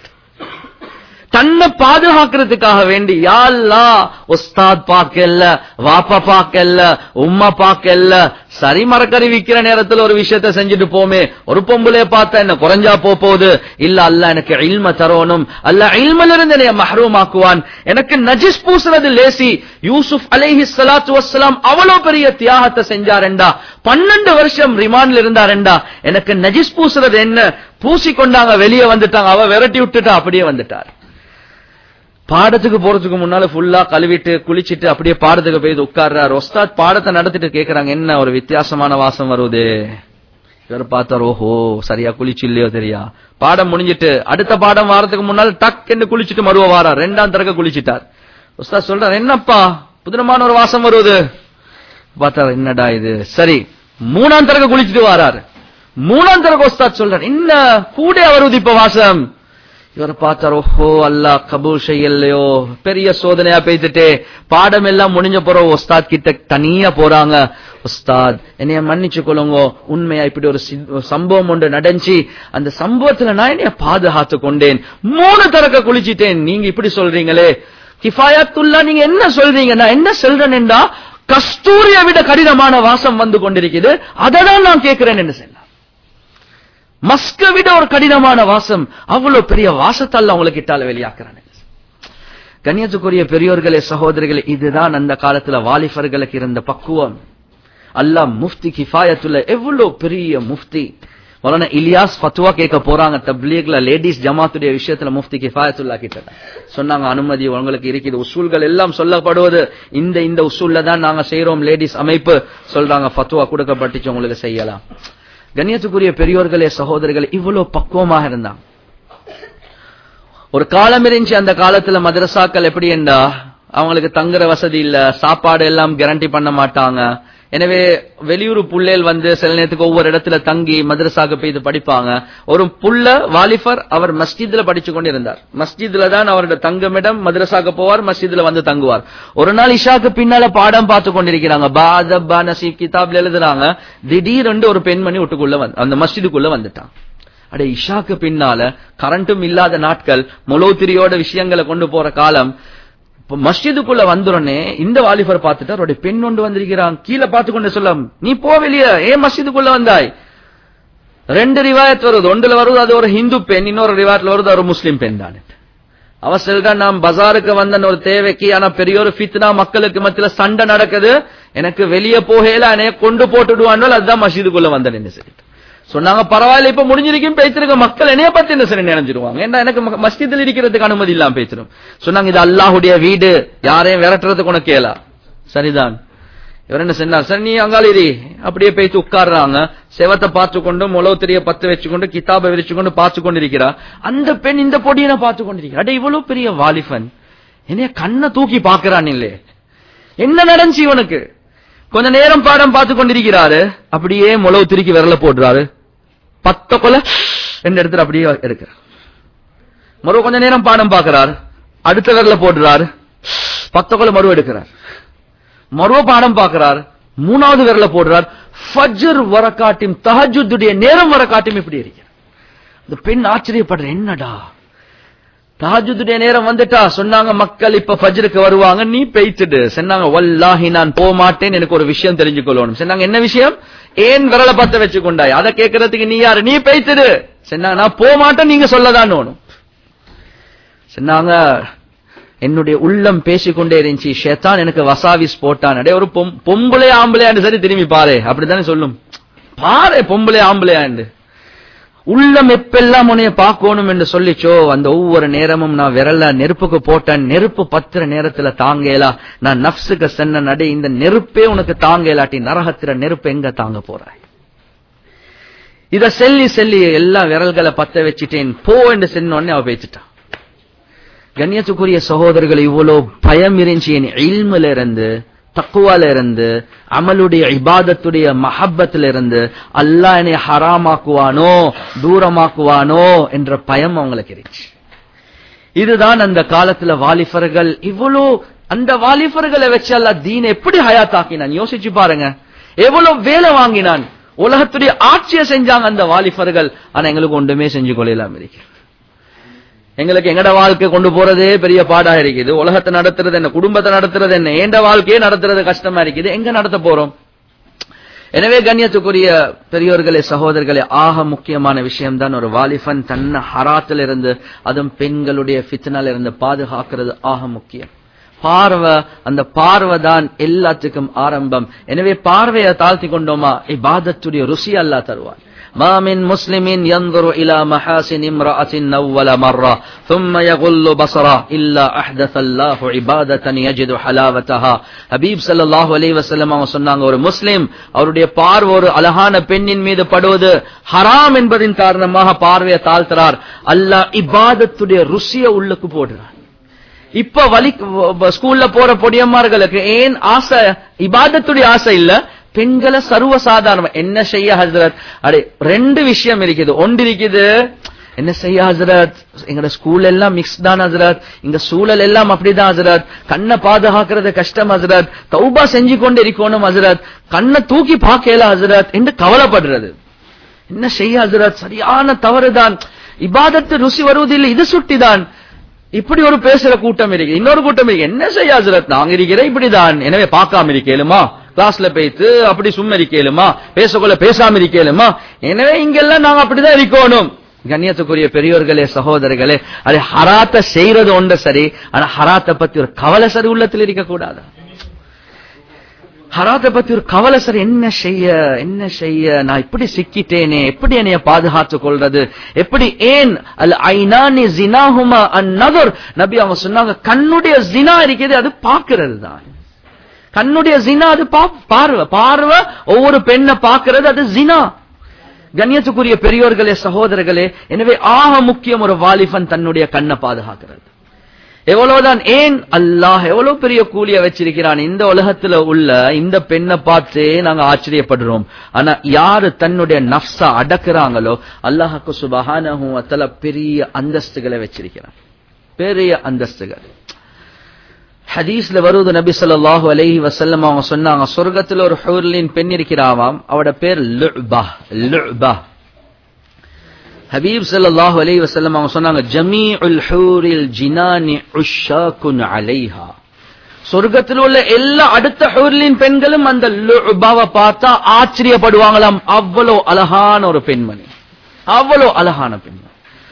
தன்னை பாதுகாக்கிறதுக்காக வேண்டி யாழ்லா உஸ்தாத் பாக்கல்ல வாப்பா பாக்கல்ல உம்மா பாக்கல்ல சரி மரக்கறி விக்கிற நேரத்துல ஒரு விஷயத்த செஞ்சுட்டு போமே ஒரு பொம்பளைய பார்த்தா என்ன குறைஞ்சா போ போகுது இல்ல அல்ல எனக்கு இல்ம தரணும் அல்ல இல்மில் இருந்து என்னைய மஹ்ரூமாக்குவான் எனக்கு நஜிஸ் பூசுறது லேசி யூசுப் அலைஹி ஸலாத்து வஸ்ஸலாம் அவ்வளவு பெரிய தியாகத்தை செஞ்சாரெண்டா பன்னெண்டு வருஷம் ரிமாண்ட்ல இருந்தாரெண்டா எனக்கு நஜிஸ் பூசுறது என்ன பூசி கொண்டாங்க வெளியே வந்துட்டாங்க அவ விரட்டி விட்டுட்டா அப்படியே வந்துட்டார் பாடத்துக்கு போறதுக்கு முன்னால ஃபுல்லா கழுவிட்டு குளிச்சிட்டு அப்படியே பாடத்துக்கு போய் உட்கார்றாரு ஒஸ்தாத் பாடத்தை நடத்திட்டு கேக்குறாங்க என்ன ஒரு வித்தியாசமான வாசம் வருது இவர் பார்த்தார் ஓஹோ சரியா குளிச்சு இல்லையோ தெரியா பாடம் முடிஞ்சிட்டு அடுத்த பாடம் வாரத்துக்கு முன்னால் டக் என்று குளிச்சிட்டு மறுவ வாரார் ரெண்டாம் தரக்க குளிச்சிட்டார் உஸ்தாத் சொல்றார் என்னப்பா புதினமான ஒரு வாசம் வருது பார்த்தார் என்னடா இது சரி மூணாம் தரக்க குளிச்சிட்டு வாராரு மூணாம் தடவை உஸ்தாத் சொல்றார் என்ன கூட வருது இப்ப வாசம் இவர் பார்த்தார் ஓஹோ அல்லாஹ் கபூல் செய்யலையோ பெரிய சோதனையா பேசிட்டு பாடம் எல்லாம் முடிஞ்ச பிறகு உஸ்தாத் கிட்ட தனியா போறாங்க உஸ்தாத் என்னைய மன்னிச்சு கொள்ளுங்க உண்மையா இப்படி ஒரு சி- ஒரு சம்பவம் ஒன்று நடந்துச்சு அந்த சம்பவத்துல நான் என்னைய பாதுகாத்து கொண்டேன் மூணு தரக்க குளிச்சிட்டேன் நீங்க இப்படி சொல்றீங்களே கிஃபாயத்துல்லா நீங்க என்ன சொல்றீங்க நான் என்ன சொல்றேன்டா கஸ்தூரியை விட கடினமான வாசம் வந்து கொண்டிருக்குது அதை தான் நான் கேட்கிறேன் என்று சொன்னார் மஸ்க விட ஒரு கடினமான வாசம் அவ்வளவு பெரிய வாசத்தால் அவங்களுக்கு இட்டால வெளியாக்குறாங்க கண்ணியத்துக்குரிய பெரியோர்களே சகோதரிகளே இதுதான் அந்த காலத்துல வாலிபர்களுக்கு இருந்த பக்குவம் அல்லாஹ் முஃப்தி கிஃபாயத்துல எவ்வளவு பெரிய முஃப்தி மௌலானா இலியாஸ் ஃபத்வா கேட்க போறாங்க தப்லீக்ல லேடிஸ் ஜமாத்துடைய விஷயத்துல முஃப்தி கிஃபாயத்துல்லா கிட்ட சொன்னாங்க அனுமதி உங்களுக்கு இருக்குது உசூல்கள் எல்லாம் சொல்லப்படுவது இந்த இந்த உசூல்ல தான் நாங்க செய்யறோம் லேடிஸ் அமைப்பு சொல்றாங்க ஃபத்வா கொடுக்கப்பட்டுச்சு உங்களுக்கு செய்யலாம் கண்ணியத்துக்குரிய பெரியோர்களே சகோதரர்களே இவ்வளவு பக்குவமாக இருந்தாங்க ஒரு காலம் இருந்துச்சு அந்த காலத்துல மதரசாக்கள் எப்படி என்றா அவங்களுக்கு தங்குற வசதி இல்ல சாப்பாடு எல்லாம் கேரண்டி பண்ண மாட்டாங்க எனவே வெளியூர் புள்ளேல் வந்து சில நேரத்துக்கு ஒவ்வொரு இடத்துல தங்கி மதரசாக்கு போய் இது படிப்பாங்க ஒரு புள்ள வாலிபர் அவர் மஸ்ஜித்ல படிச்சு கொண்டிருந்தார் மஸ்ஜித்ல தான் அவரோட தங்குமிடம் மதரசாக்கு போவார் மஸ்ஜித்ல வந்து தங்குவார் ஒரு நாள் இஷாக்கு பின்னால பாடம் பார்த்து கொண்டிருக்கிறாங்க பாதப்பா நசீப் கிதாப்ல எழுதுறாங்க திடீரென்று ஒரு பெண்மணி வீட்டுக்குள்ள வந்து அந்த மஸ்ஜிதுக்குள்ள வந்துட்டான் அடே இஷாக்கு பின்னால கரண்ட்டும் இல்லாத நாட்கள் முலோத்திரியோட விஷயங்களை கொண்டு போற காலம் இப்ப மஸ்ஜிதுக்குள்ள வந்துடனே இந்த வாலிபர் பார்த்துட்டு அவருடைய பெண் ஒன்று வந்திருக்கிறான் கீழே பார்த்து கொண்டு சொல்ல நீ போ வெளியே ஏன் மஸ்ஜிதுக்குள்ள வந்தாய் ரெண்டு ரிவாயத் வருது ஒன்றுல வருது அது ஒரு ஹிந்து பெண் இன்னொரு ரிவாயத்ல வருது ஒரு முஸ்லிம் பெண் தான் அவ சொல்றான் நான் பஜாருக்கு வந்தன் ஒரு தேவைக்கு ஆனா பெரிய ஒரு ஃபித்னா மக்களுக்கு மத்தியில சண்டை நடக்குது எனக்கு வெளியே போகல என்னைய கொண்டு போட்டுடுவான் அதுதான் மஸ்ஜிதுக்குள்ள வந்தேன் சொல்லிட்டு சொன்னாங்க பரவாயில்ல இப்ப முடிஞ்சிருக்கும் பேசிருக்க மக்கள் என்னைய பத்தி என்ன சரி நினைஞ்சிருவாங்க ஏன்னா எனக்கு ம- மஸ்ஜிதில் இருக்கிறதுக்கு அனுமதி இல்லாம பேசிடும் சொன்னாங்க இது அல்லாஹுடைய வீடு யாரையும் விரட்டுறதுக்கு உனக்கு கேளா சரிதான் இவர் என்ன சொன்னார் சரி நீ அங்கால இரு அப்படியே பேச்சு உட்கார்றாங்க செவத்தை பார்த்து கொண்டு முளவுத்திரிய பத்து வச்சுக்கொண்டு கிதாபை விரிச்சு கொண்டு பார்த்து கொண்டிருக்கிறா அந்த பெண் இந்த பொடியனை பார்த்து கொண்டிருக்கிறா அட இவ்வளவு பெரிய வாலிபன் என்னைய கண்ணை தூக்கி பார்க்கறான் இல்லே என்ன நடந்துச்சு இவனுக்கு கொஞ்ச நேரம் பாடம் பார்த்து கொண்டிருக்கிறாரு அப்படியே முளவு திருக்கி விரல போடுறாரு பத்த கொலை ரெண்டு இடத்துல அப்படியே எடுக்கிறார் மறு கொஞ்ச நேரம் பாடம் பார்க்கிறார் அடுத்த விரல போடுறாரு பத்த கொலை மறு எடுக்கிறார் மறுவ பாடம் பார்க்கிறார் மூணாவது விரல போடுறார் ஃபஜ்ர் வர காட்டும் தஹஜுடைய நேரம் வர காட்டும் இப்படி இருக்கிறார் இந்த பெண் ஆச்சரியப்படுற என்னடா தஹஜுடைய நேரம் வந்துட்டா சொன்னாங்க மக்கள் இப்ப ஃபஜ்ருக்கு வருவாங்க நீ பெய்த்துடு சொன்னாங்க வல்லாஹி நான் போக மாட்டேன் எனக்கு ஒரு விஷயம் தெரிஞ்சுக்கொள்ளணும் சொன்னாங்க என்ன விஷயம் ஏன் விரல பத்த வச்சு கொண்டாய் அதை கேட்கறதுக்கு நீ யாரு நீ பெய்த்துடு சொன்னாங்க நான் போக மாட்டேன் நீங்க சொல்லதான் ஒண்ணும் சொன்னாங்க என்னுடைய உள்ளம் பேசிக்கொண்டே இருந்துச்சு ஷேத்தான் எனக்கு வசாவிஸ் போட்டான் அடே ஒரு பொம்- பொம்பளை ஆம்பளையாண்டு சரி திரும்பி பாரு அப்படித்தானே சொல்லும் பாரு பொம்பளை ஆம்பளையாண்டு உள்ளம் எப்பெல்லாம் உன்னைய பார்க்கணும் என்று சொல்லிச்சோ அந்த ஒவ்வொரு நேரமும் நான் விரல நெருப்புக்கு போட்டேன் நெருப்பு பத்திர நேரத்துல தாங்கலா நான் நப்சுக்கு சென்ன நடு இந்த நெருப்பே உனக்கு தாங்கலாட்டி நரகத்திர நெருப்பு எங்க தாங்க போறாய் இத செல்லி செல்லி எல்லா விரல்களை பத்த வச்சிட்டேன் போ என்று சென்ன உடனே அவ பேசிட்டான் கண்ணியத்துக்குரிய சகோதரர்கள் இவ்வளவு பயம் இருந்துச்சு என் இல்முல இருந்து தக்குவால இருந்து அமலுடைய இபாதத்துடைய மஹப்பத்துல இருந்து அல்லாஹ் என்னை ஹராமாக்குவானோ தூரமாக்குவானோ என்ற பயம் அவங்களுக்கு இருந்துச்சு இதுதான் அந்த காலத்துல வாலிபர்கள் இவ்வளவு அந்த வாலிபர்களை வச்சு அல்லாஹ் தீன் எப்படி ஹயாத்தாக்கினான் யோசிச்சு பாருங்க எவ்வளவு வேலை வாங்கினான் உலகத்துடைய ஆட்சியை செஞ்சாங்க அந்த வாலிபர்கள் ஆனா எங்களுக்கு ஒன்றுமே செஞ்சு கொள்ளலாம் இருக்கு எங்களுக்கு எங்கட வாழ்க்கை கொண்டு போறதே பெரிய பாடா இருக்குது உலகத்தை நடத்துறது என்ன குடும்பத்தை நடத்துறது என்ன ஏண்ட வாழ்க்கையே நடத்துறது கஷ்டமா இருக்குது எங்க நடத்த போறோம் எனவே கண்ணியத்துக்குரிய பெரியோர்களே சகோதரர்களே ஆக முக்கியமான விஷயம் தான் ஒரு வாலிபன் தன்னை ஹராத்தில் இருந்து அதுவும் பெண்களுடைய ஃபித்னால இருந்து பாதுகாக்கிறது ஆக முக்கியம் பார்வை அந்த பார்வை தான் எல்லாத்துக்கும் ஆரம்பம் எனவே பார்வையை தாழ்த்தி கொண்டோமா இபாதத்துடைய ருசி அல்லா தருவான் ما من مسلم ينظر إلى محاسن امرأة أول مرة ثم يغل بصره إلا أحدث الله عبادة يجد حلاوتها ஹபீப் ஸல்லல்லாஹு அலைஹி வஸல்லம் அவங்க சொன்னாங்க ஒரு முஸ்லிம் அவருடைய பார்வை ஒரு அழகான பெண்ணின் மீது படுவது ஹராம் என்பதின் காரணமாக பார்வையை தாழ்த்துறார் அல்லாஹ் இபாதத்துடைய ருசியை உள்ளுக்கு போடுறார் இப்ப வலி ஸ்கூல்ல போற பொடியம்மார்களுக்கு ஏன் ஆசை இபாதத்துடைய ஆசை இல்ல பெண்களை சர்வ சாதாரணமா என்ன செய்ய ஹசரத் அடே ரெண்டு விஷயம் இருக்குது ஒன்று இருக்குது என்ன செய்ய ஹசரத் எங்கட ஸ்கூல் எல்லாம் மிக்ஸ் தான் ஹசரத் இங்க சூழல் எல்லாம் அப்படிதான் ஹசரத் கண்ணை பாதுகாக்கிறது கஷ்டம் ஹசரத் தௌபா செஞ்சு கொண்டு இருக்கணும் ஹசரத் கண்ணை தூக்கி பார்க்கல ஹசரத் என்று கவலைப்படுறது என்ன செய்ய ஹசரத் சரியான தவறுதான் இபாதத்து ருசி வருவதில்லை இது சுட்டிதான் இப்படி ஒரு பேசுற கூட்டம் இருக்கு இன்னொரு கூட்டம் இருக்கு என்ன செய்ய ஹசரத் நாங்க இருக்கிற இப்படிதான் எனவே பார்க்காம இருக்கேலுமா கிளாஸ்ல போய்த்து அப்படி சும்மா இருக்கேலுமா பேசக்குள்ள பேசாம இருக்கேலுமா எனவே இங்கெல்லாம் நாங்க அப்படிதான் இருக்கணும் கண்ணியத்துக்குரிய பெரியோர்களே சகோதரர்களே அது ஹராத்த செய்யறது ஒன்று சரி ஆனா ஹராத்தை பத்தி ஒரு கவலை சரி உள்ளத்தில் இருக்க கூடாது ஹராத்தை பத்தி ஒரு கவலை சரி என்ன செய்ய என்ன செய்ய நான் இப்படி சிக்கிட்டேனே எப்படி என்னைய பாதுகாத்துக் கொள்றது எப்படி ஏன் அல்ல ஐநானி ஜினாஹுமா அந்நகர் நபி அவங்க சொன்னாங்க கண்ணுடைய ஜினா இருக்குது அது பார்க்கிறது தான் கண்ணுடைய ஜினா அது பா- பார்வை பார்வை ஒவ்வொரு பெண்ணை பார்க்கிறது அது ஜினா கண்ணியத்துக்குரிய பெரியோர்களே சகோதரர்களே எனவே ஆக முக்கியம் ஒரு வாலிபன் தன்னுடைய கண்ணை பாதுகாக்கிறது எவ்வளவுதான் ஏன் அல்லாஹ் எவ்வளவு பெரிய கூலிய வச்சிருக்கிறான் இந்த உலகத்துல உள்ள இந்த பெண்ணை பார்த்து நாங்க ஆச்சரியப்படுறோம் ஆனா யாரு தன்னுடைய நஃப்ஸா அடக்குறாங்களோ அல்லாஹுக்கு சுபஹானஹு வ தஆலா பெரிய அந்தஸ்துகளை வச்சிருக்கிறான் பெரிய அந்தஸ்துகள் ஹதீஸ்ல வருவது நபி ஸல்லல்லாஹு அலைஹி வஸல்லம் அவங்க சொன்னாங்க சொர்க்கத்துல ஒரு ஹூர்லின் பெண் இருக்கிறாவாம் அவட பேர் லுபா லுபா ஹபீப் ஸல்லல்லாஹு அலைஹி வஸல்லம் அவங்க சொன்னாங்க ஜமீஉல் ஹூரில் ஜினானி உஷாகுன் அலைஹா சொர்க்கத்தில் உள்ள எல்லா அடுத்த ஹூர்லின் பெண்களும் அந்த லுபாவை பார்த்தா ஆச்சரியப்படுவாங்களாம் அவ்வளோ அழகான ஒரு பெண்மணி அவ்வளோ அழகான பெண்மணி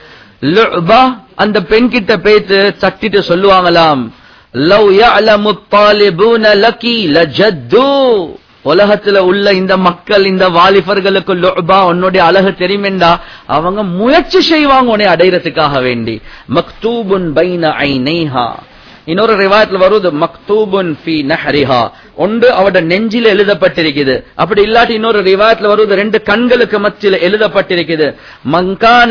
லுபா அந்த பெண் கிட்ட பேத்து தட்டிட்டு சொல்லுவாங்களாம் லவ் يعلم الطالبون لك لجدوا உலகத்துல உள்ள இந்த மக்கள் இந்த வாலிபர்களுக்கு லுபா உன்னுடைய அழகு தெரியுமெண்டா அவங்க முயற்சி செய்வாங்க உன்னை அடையறதுக்காக வேண்டி மக்தூபுன் பைன ஐனைஹா இன்னொரு ரிவாயத்துல வருது மக்தூபுன் ஃபி நஹரிஹா ஒன்று அவட நெஞ்சில எழுதப்பட்டிருக்குது அப்படி இல்லாட்டி இன்னொரு ரிவாயத்துல வருது ரெண்டு கண்களுக்கு மத்தியில எழுதப்பட்டிருக்குது மங்கான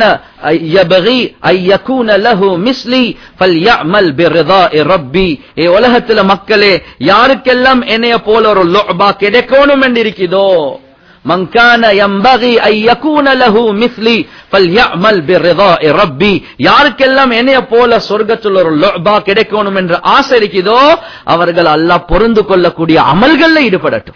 யபகி ஐயகூன லஹு மிஸ்லி ஃபல்யஅமல் பிரிதாஇ ரப்பி ஏ உலகத்துல மக்களே யாருக்கெல்லாம் என்னைய போல ஒரு லுபா கிடைக்கணும் என்று இருக்குதோ من كان ينبغي أن يكون له مثلي فليعمل برضاء ربي யாருக்கெல்லாம் என்னைய போல சொர்க்கத்தில் ஒரு லுபா கிடைக்கணும் என்ற ஆசை இருக்குதோ அவர்கள் அல்லாஹ் பொருந்து கொள்ளக்கூடிய அமல்கள்ல ஈடுபடட்டும்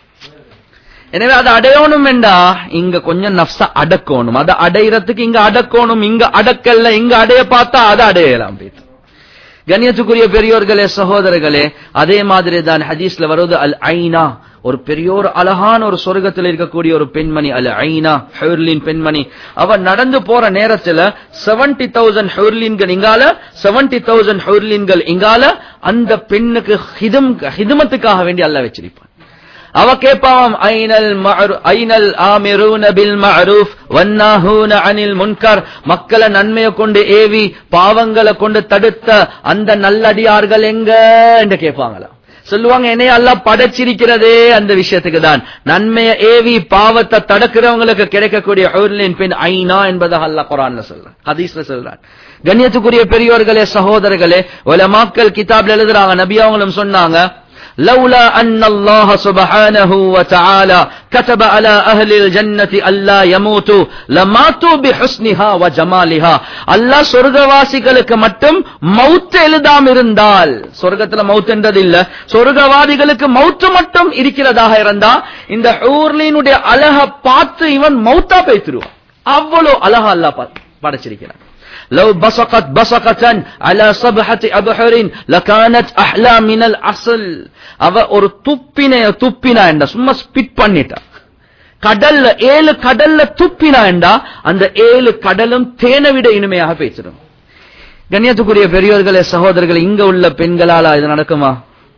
எனவே அதை அடையணும் என்றா இங்க கொஞ்சம் நப்ச அடக்கணும் அதை அடையறதுக்கு இங்க அடக்கணும் இங்க அடக்கல்ல இங்க அடைய பார்த்தா அதை அடையலாம் போயிட்டு கண்ணியத்துக்குரிய பெரியோர்களே சகோதரர்களே அதே மாதிரி தான் ஹதீஸ்ல வருவது அல் ஐனா ஒரு பெரியோர் அழகான ஒரு சொர்க்கத்தில் இருக்கக்கூடிய ஒரு பெண்மணி அல் ஐனா ஹெர்லின் பெண்மணி அவ நடந்து போற நேரத்துல செவன்டி தௌசண்ட் ஹெர்லின்கள் இங்கால செவன்டி தௌசண்ட் ஹெர்லின்கள் இங்கால அந்த பெண்ணுக்கு ஹிதம் ஹிதமத்துக்காக வேண்டி அல்ல வச்சிருப்பான் அவ கேட்பாவாம் ஐனல் மஅரு- ஐனல் ஆமிரூன பில் மஅரூஃப் வன்னாஹூன அனில் முன்கர் மக்களை நன்மையை கொண்டு ஏவி பாவங்களை கொண்டு தடுத்த அந்த நல்லடியார்கள் எங்க என்று கேட்பாங்களா சொல்லுவாங்க என்னைய அல்லாஹ் படைச்சிருக்கிறதே அந்த விஷயத்துக்கு தான் நன்மையை ஏவி பாவத்தை தடுக்கிறவங்களுக்கு கிடைக்கக்கூடிய ஹூர்லின் பெண் ஐனா என்பதாக அல்லாஹ் குரான்ல சொல்றான் ஹதீஸ்ல சொல்றான் கண்ணியத்துக்குரிய பெரியோர்களே சகோதரர்களே உலமாக்கள் கிதாப்ல எழுதுறாங்க நபி அவங்களும் சொன்னாங்க لولا أن الله سبحانه وتعالى كتب على أهل الجنة ألا يموتوا لماتوا بحسنها وجمالها الله சொர்க்கவாசிகளுக்கு மட்டும் மவுத் எழுதாம இருந்தால் சொர்க்கத்துல மவுத் என்றது இல்ல சொர்க்கவாதிகளுக்கு மவுத்து மட்டும் இருக்கிறதாக இருந்தா இந்த ஊர்லினுடைய அழக பார்த்து இவன் மவுத்தா பேத்துருவான் அவ்வளவு அழகா அல்லாஹ் பா- படைச்சிருக்கிறான் لو بصقت بصقة على صبحة أبحر لكانت أحلى من العسل அவ ஒரு துப்பினைய துப்பினா என்றா சும்மா ஸ்பிட் பண்ணிட்டா கடல்ல ஏழு கடல்ல துப்பினா என்றா அந்த ஏழு கடலும் தேனை விட இனிமையாக பேசிடும் கண்ணியத்துக்குரிய பெரியோர்களே சகோதரர்கள் இங்க உள்ள பெண்களால இது நடக்குமா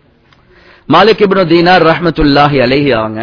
மாலிக் இப்னு தீனார் ரஹ்மத்துல்லாஹி அலைஹி அவங்க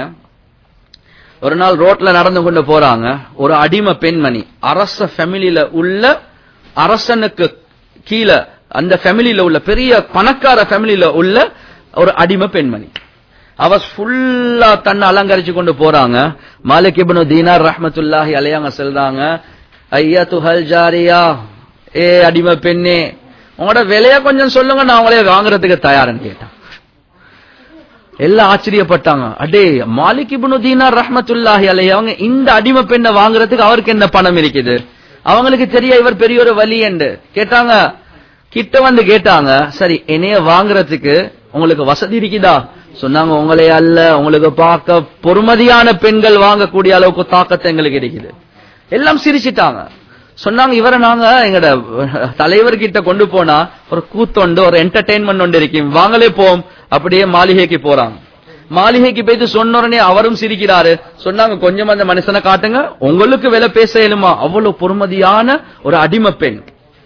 ஒரு நாள் ரோட்ல நடந்து கொண்டு போறாங்க ஒரு அடிமை பெண்மணி அரச ஃபேமிலியில உள்ள அரசனுக்கு கீழே அந்த ஃபேமிலியில உள்ள பெரிய பணக்கார ஃபேமிலியில உள்ள ஒரு அடிமை பெண்மணி அவ ஃபுல்லா தன்னை அலங்கரிச்சு கொண்டு போறாங்க மாலிக் இப்னு தீனார் ரஹ்மத்துல்லாஹி அலையாங்க சொல்றாங்க ஐயா துஹல் ஜாரியா ஏ அடிமை பெண்ணே உங்களோட விலைய கொஞ்சம் சொல்லுங்க நான் உங்களைய வாங்குறதுக்கு தயாருன்னு கேட்டேன் எல்லாம் ஆச்சரியப்பட்டாங்க அடே மாலிக் இப்னு தீனார் ரஹ்மத்துல்லாஹி அலைஹி அவங்க இந்த அடிமை பெண்ணை வாங்குறதுக்கு அவருக்கு என்ன பணம் இருக்குது அவங்களுக்கு தெரிய இவர் பெரிய ஒரு வழி என்று கேட்டாங்க கிட்ட வந்து கேட்டாங்க சரி என்னைய வாங்குறதுக்கு உங்களுக்கு வசதி இருக்குதா சொன்னாங்க உங்களே அல்ல உங்களுக்கு பார்க்க பொறுமதியான பெண்கள் வாங்கக்கூடிய அளவுக்கு தாக்கத்தை எங்களுக்கு இருக்குது எல்லாம் சிரிச்சிட்டாங்க சொன்னாங்க இவரை நாங்க எங்கட தலைவர் கிட்ட கொண்டு போனா ஒரு கூத்தொண்டு ஒரு என்டர்டைன்மெண்ட் ஒன்று இருக்கும் வாங்களே போம் அப்படியே மாளிகைக்கு போறாங்க மாளிகைக்கு போயிட்டு சொன்ன உடனே அவரும் சிரிக்கிறாரு சொன்னாங்க கொஞ்சம் அந்த மனுஷனை காட்டுங்க உங்களுக்கு விலை பேச இயலுமா அவ்வளவு பொறுமதியான ஒரு அடிமை பெண்